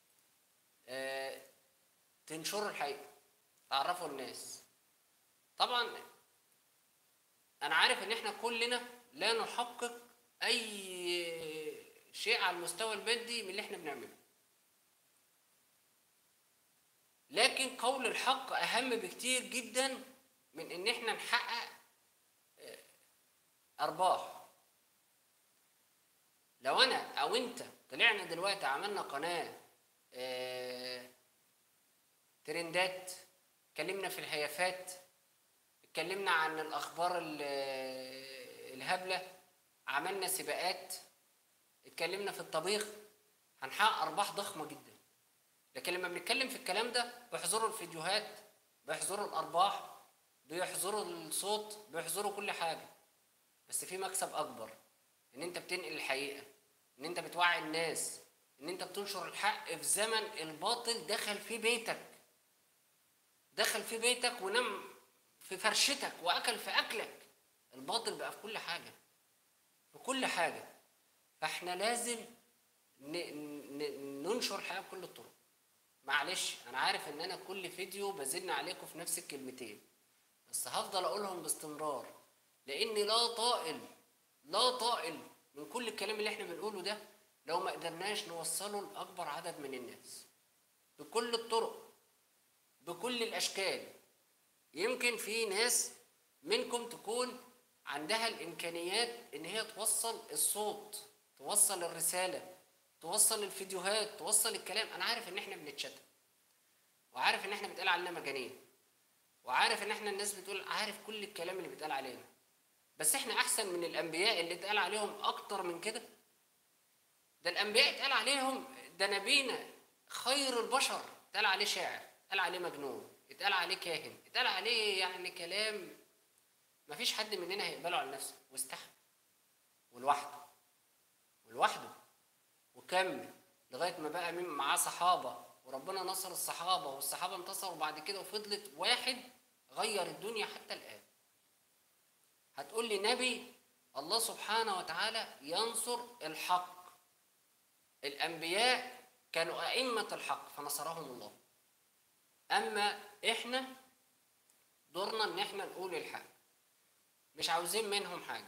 تنشروا الحقيقه تعرفوا الناس طبعا انا عارف ان احنا كلنا لا نحقق اي شيء على المستوى المادي من اللي احنا بنعمله لكن قول الحق اهم بكتير جدا من ان احنا نحقق ارباح لو انا او انت طلعنا دلوقتي عملنا قناه ترندات اتكلمنا في الهيافات اتكلمنا عن الاخبار الهبله عملنا سباقات اتكلمنا في الطبيخ هنحقق ارباح ضخمه جدا لكن لما بنتكلم في الكلام ده بيحظروا الفيديوهات بيحظروا الارباح بيحظروا الصوت بيحظروا كل حاجه بس في مكسب اكبر ان انت بتنقل الحقيقه ان انت بتوعي الناس ان انت بتنشر الحق في زمن الباطل دخل في بيتك دخل في بيتك ونام في فرشتك واكل في اكلك الباطل بقى في كل حاجه في كل حاجه فاحنا لازم ننشر الحقيقه بكل الطرق معلش انا عارف ان انا كل فيديو بزن عليكم في نفس الكلمتين بس هفضل اقولهم باستمرار لان لا طائل لا طائل من كل الكلام اللي احنا بنقوله ده لو ما قدرناش نوصله لاكبر عدد من الناس بكل الطرق بكل الاشكال يمكن في ناس منكم تكون عندها الامكانيات ان هي توصل الصوت توصل الرساله توصل الفيديوهات توصل الكلام انا عارف ان احنا بنتشتم وعارف ان احنا بيتقال علينا مجانين وعارف ان احنا الناس بتقول عارف كل الكلام اللي بيتقال علينا بس احنا احسن من الانبياء اللي اتقال عليهم اكتر من كده ده الانبياء اتقال عليهم ده نبينا خير البشر اتقال عليه شاعر اتقال عليه مجنون اتقال عليه كاهن اتقال عليه يعني كلام مفيش حد مننا هيقبله على نفسه واستحمل ولوحده ولوحده وكمل لغايه ما بقى مين معاه صحابه وربنا نصر الصحابه والصحابه انتصروا بعد كده وفضلت واحد غير الدنيا حتى الان هتقول لي نبي الله سبحانه وتعالى ينصر الحق الانبياء كانوا ائمه الحق فنصرهم الله اما احنا دورنا ان احنا نقول الحق مش عاوزين منهم حاجه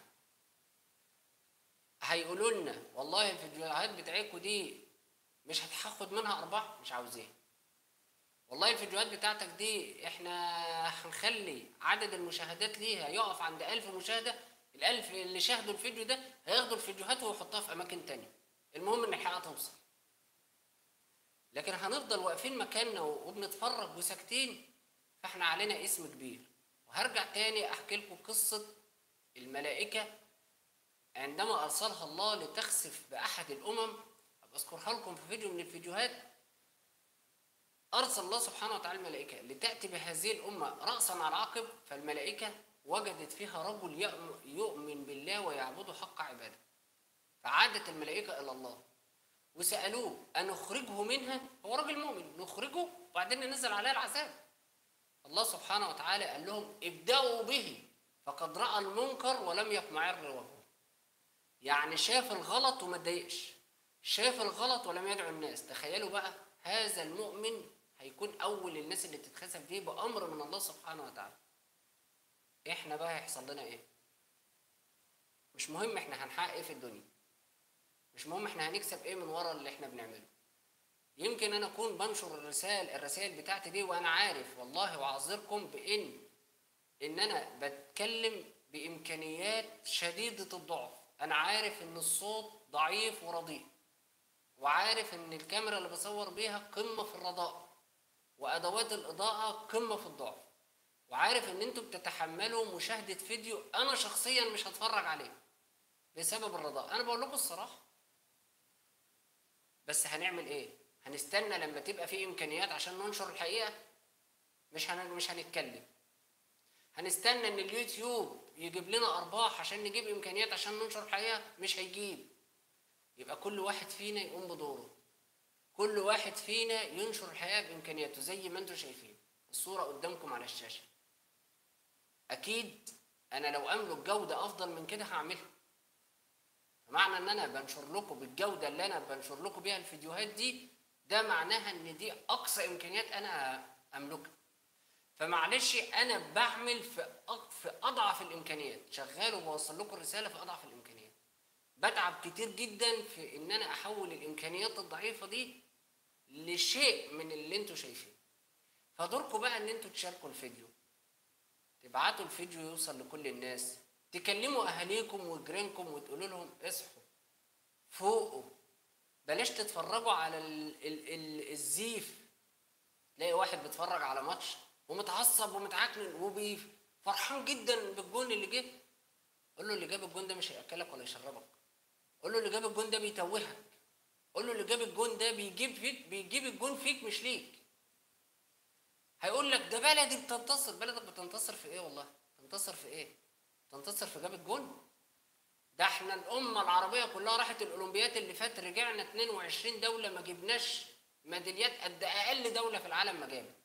هيقولوا لنا والله الفيديوهات بتاعتكم دي مش هتاخد منها ارباح مش عاوزين والله الفيديوهات بتاعتك دي احنا هنخلي عدد المشاهدات ليها يقف عند ألف مشاهدة الألف اللي شاهدوا الفيديو ده هياخدوا الفيديوهات ويحطوها في أماكن تانية المهم إن الحلقة توصل لكن هنفضل واقفين مكاننا وبنتفرج وساكتين فاحنا علينا اسم كبير وهرجع تاني احكي لكم قصه الملائكه عندما ارسلها الله لتخسف باحد الامم اذكرها لكم في فيديو من الفيديوهات ارسل الله سبحانه وتعالى الملائكه لتاتي بهذه الامه راسا على عقب فالملائكه وجدت فيها رجل يأم- يؤمن بالله ويعبده حق عباده فعادت الملائكه الى الله وسالوه انخرجه منها هو راجل مؤمن نخرجه وبعدين ننزل عليه العذاب الله سبحانه وتعالى قال لهم ابدأوا به فقد رأى المنكر ولم يطمعر وجهه يعني شاف الغلط وما اتضايقش شاف الغلط ولم يدعو الناس تخيلوا بقى هذا المؤمن هيكون اول الناس اللي تتخسف دي بامر من الله سبحانه وتعالى احنا بقى هيحصل لنا ايه مش مهم احنا هنحقق ايه في الدنيا مش مهم احنا هنكسب ايه من ورا اللي احنا بنعمله يمكن انا اكون بنشر الرسائل الرسائل بتاعتي دي وانا عارف والله واعذركم بان ان انا بتكلم بامكانيات شديده الضعف انا عارف ان الصوت ضعيف ورديء وعارف ان الكاميرا اللي بصور بيها قمه في الرضاء وادوات الاضاءه قمه في الضعف وعارف ان انتوا بتتحملوا مشاهده فيديو انا شخصيا مش هتفرج عليه بسبب الرضاء انا بقول لكم الصراحه بس هنعمل ايه هنستنى لما تبقى في امكانيات عشان ننشر الحقيقه مش هن... مش هنتكلم هنستنى ان اليوتيوب يجيب لنا ارباح عشان نجيب امكانيات عشان ننشر الحقيقه مش هيجيب يبقى كل واحد فينا يقوم بدوره كل واحد فينا ينشر الحقيقه بامكانياته زي ما انتم شايفين الصوره قدامكم على الشاشه اكيد انا لو املك جوده افضل من كده هعملها فمعنى ان انا بنشر لكم بالجوده اللي انا بنشر لكم بيها الفيديوهات دي ده معناها ان دي اقصى امكانيات انا املكها فمعلش انا بعمل في أق- في اضعف الامكانيات شغال وبوصل لكم الرساله في اضعف الامكانيات بتعب كتير جدا في ان انا احول الامكانيات الضعيفه دي لشيء من اللي انتوا شايفينه فدوركم بقى ان انتوا تشاركوا الفيديو تبعتوا الفيديو يوصل لكل الناس تكلموا اهاليكم وجيرانكم وتقولوا لهم اصحوا فوقوا بلاش تتفرجوا على ال ال ال الزيف تلاقي واحد بيتفرج على ماتش ومتعصب ومتعكنن وفرحان جدا بالجون اللي جه قول له اللي جاب الجون ده مش هياكلك ولا يشربك قول له اللي جاب الجون ده بيتوهك قول له اللي جاب الجون ده بيجيب فيك بيجيب الجون فيك مش ليك هيقول لك ده بلدي بتنتصر بلدك بتنتصر في ايه والله تنتصر في ايه تنتصر في جاب الجون ده احنا الامه العربيه كلها راحت الاولمبيات اللي فات رجعنا 22 دوله ما جبناش ميداليات قد اقل دوله في العالم ما جابت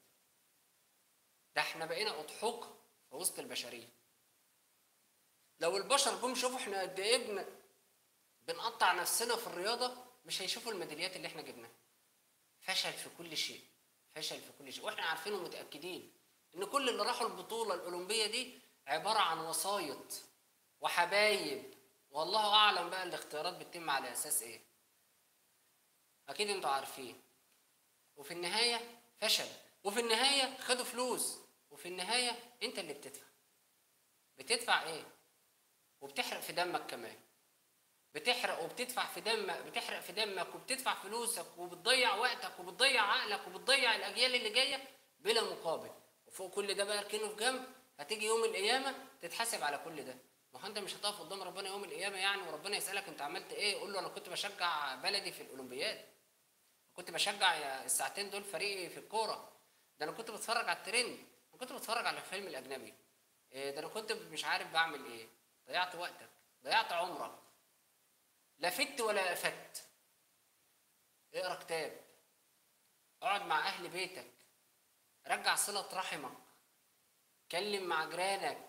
ده احنا بقينا اضحوك في وسط البشريه لو البشر جم شوفوا احنا قد ايه بن- بنقطع نفسنا في الرياضه مش هيشوفوا الميداليات اللي احنا جبناها فشل في كل شيء فشل في كل شيء واحنا عارفين ومتاكدين ان كل اللي راحوا البطوله الاولمبيه دي عباره عن وسايط وحبايب والله اعلم بقى الاختيارات بتتم على اساس ايه اكيد انتوا عارفين وفي النهايه فشل وفي النهايه خدوا فلوس وفي النهايه انت اللي بتدفع بتدفع ايه وبتحرق في دمك كمان بتحرق وبتدفع في دمك بتحرق في دمك وبتدفع فلوسك وبتضيع وقتك وبتضيع عقلك وبتضيع الاجيال اللي جايه بلا مقابل وفوق كل ده بقى اركنه في جنب هتيجي يوم القيامه تتحاسب على كل ده ما هو انت مش هتقف قدام ربنا يوم القيامه يعني وربنا يسالك انت عملت ايه قول له انا كنت بشجع بلدي في الاولمبياد كنت بشجع يا- الساعتين دول فريقي في الكوره ده انا كنت بتفرج على الترند انا كنت بتفرج على الفيلم الاجنبي إيه ده انا كنت مش عارف بعمل ايه ضيعت وقتك ضيعت عمرك لا فت ولا فت اقرا كتاب اقعد مع اهل بيتك رجع صله رحمك اتكلم مع جيرانك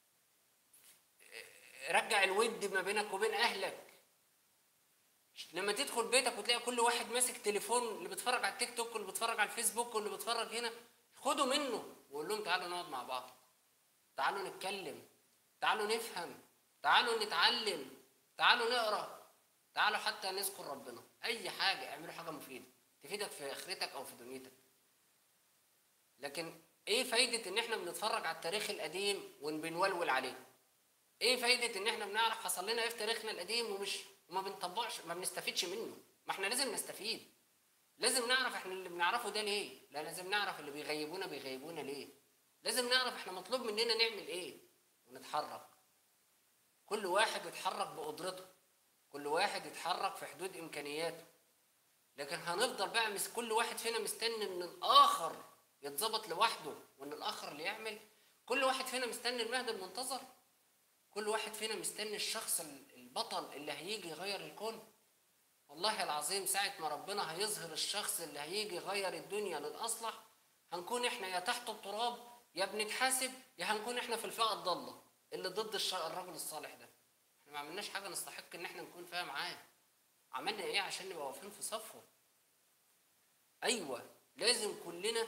رجع الود ما بينك وبين اهلك لما تدخل بيتك وتلاقي كل واحد ماسك تليفون اللي بيتفرج على التيك توك واللي بيتفرج على الفيسبوك واللي بيتفرج هنا خدوا منه وقول لهم تعالوا نقعد مع بعض تعالوا نتكلم تعالوا نفهم تعالوا نتعلم تعالوا نقرا تعالوا حتى نذكر ربنا اي حاجه اعملوا حاجه مفيده تفيدك في اخرتك او في دنيتك لكن ايه فايده ان احنا بنتفرج على التاريخ القديم وبنولول عليه ايه فايده ان احنا بنعرف حصل لنا ايه في تاريخنا القديم ومش وما بنطبقش ما بنستفيدش منه ما احنا لازم نستفيد لازم نعرف احنا اللي بنعرفه ده ليه لا لازم نعرف اللي بيغيبونا بيغيبونا ليه لازم نعرف احنا مطلوب مننا نعمل ايه ونتحرك كل واحد يتحرك بقدرته كل واحد يتحرك في حدود امكانياته لكن هنفضل بقى مس كل واحد فينا مستني ان الاخر يتظبط لوحده وان الاخر اللي يعمل كل واحد فينا مستني المهد المنتظر كل واحد فينا مستني الشخص ال- البطل اللي هيجي يغير الكون والله العظيم ساعة ما ربنا هيظهر الشخص اللي هيجي يغير الدنيا للأصلح هنكون احنا يا تحت التراب يا بنتحاسب يا هنكون احنا في الفئة الضالة اللي ضد الش- الرجل الصالح ده احنا ما عملناش حاجة نستحق ان احنا نكون فيها معاه عملنا ايه عشان نبقى واقفين في صفه ايوه لازم كلنا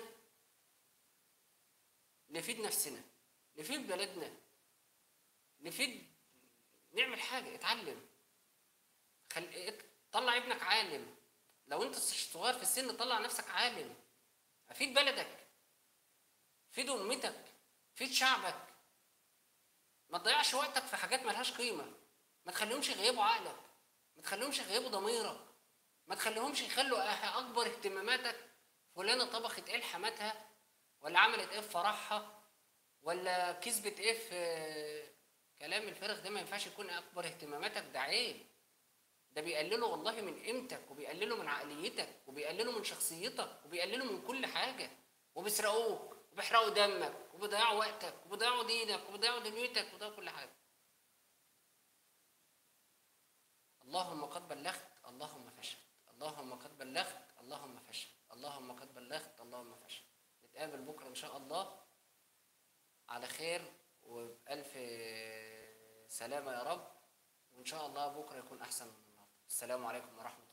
نفيد نفسنا نفيد بلدنا نفيد نعمل حاجة اتعلم خل... ات- طلع ابنك عالم لو انت صغير في السن طلع نفسك عالم افيد بلدك فيد امتك فيد شعبك ما تضيعش وقتك في حاجات ملهاش قيمه ما تخليهمش يغيبوا عقلك ما تخليهمش يغيبوا ضميرك ما تخليهمش يخلوا أه- اكبر اهتماماتك فلانه طبخت ايه لحماتها ولا عملت ايه في فرحها ولا كسبت ايه في كلام الفارغ ده ما ينفعش يكون اكبر اهتماماتك ده عيب ده بيقللوا والله من قيمتك وبيقللوا من عقليتك وبيقللوا من شخصيتك وبيقللوا من كل حاجه وبيسرقوك وبيحرقوا دمك وبيضيعوا وقتك وبيضيعوا دينك وبيضيعوا دنيتك وبيضيعوا كل حاجه اللهم قد بلغت اللهم فشل اللهم قد بلغت اللهم فشل اللهم قد بلغت اللهم فشل نتقابل بكره ان شاء الله على خير وبألف سلامة يا رب وإن شاء الله بكرة يكون أحسن من النهاردة السلام عليكم ورحمة الله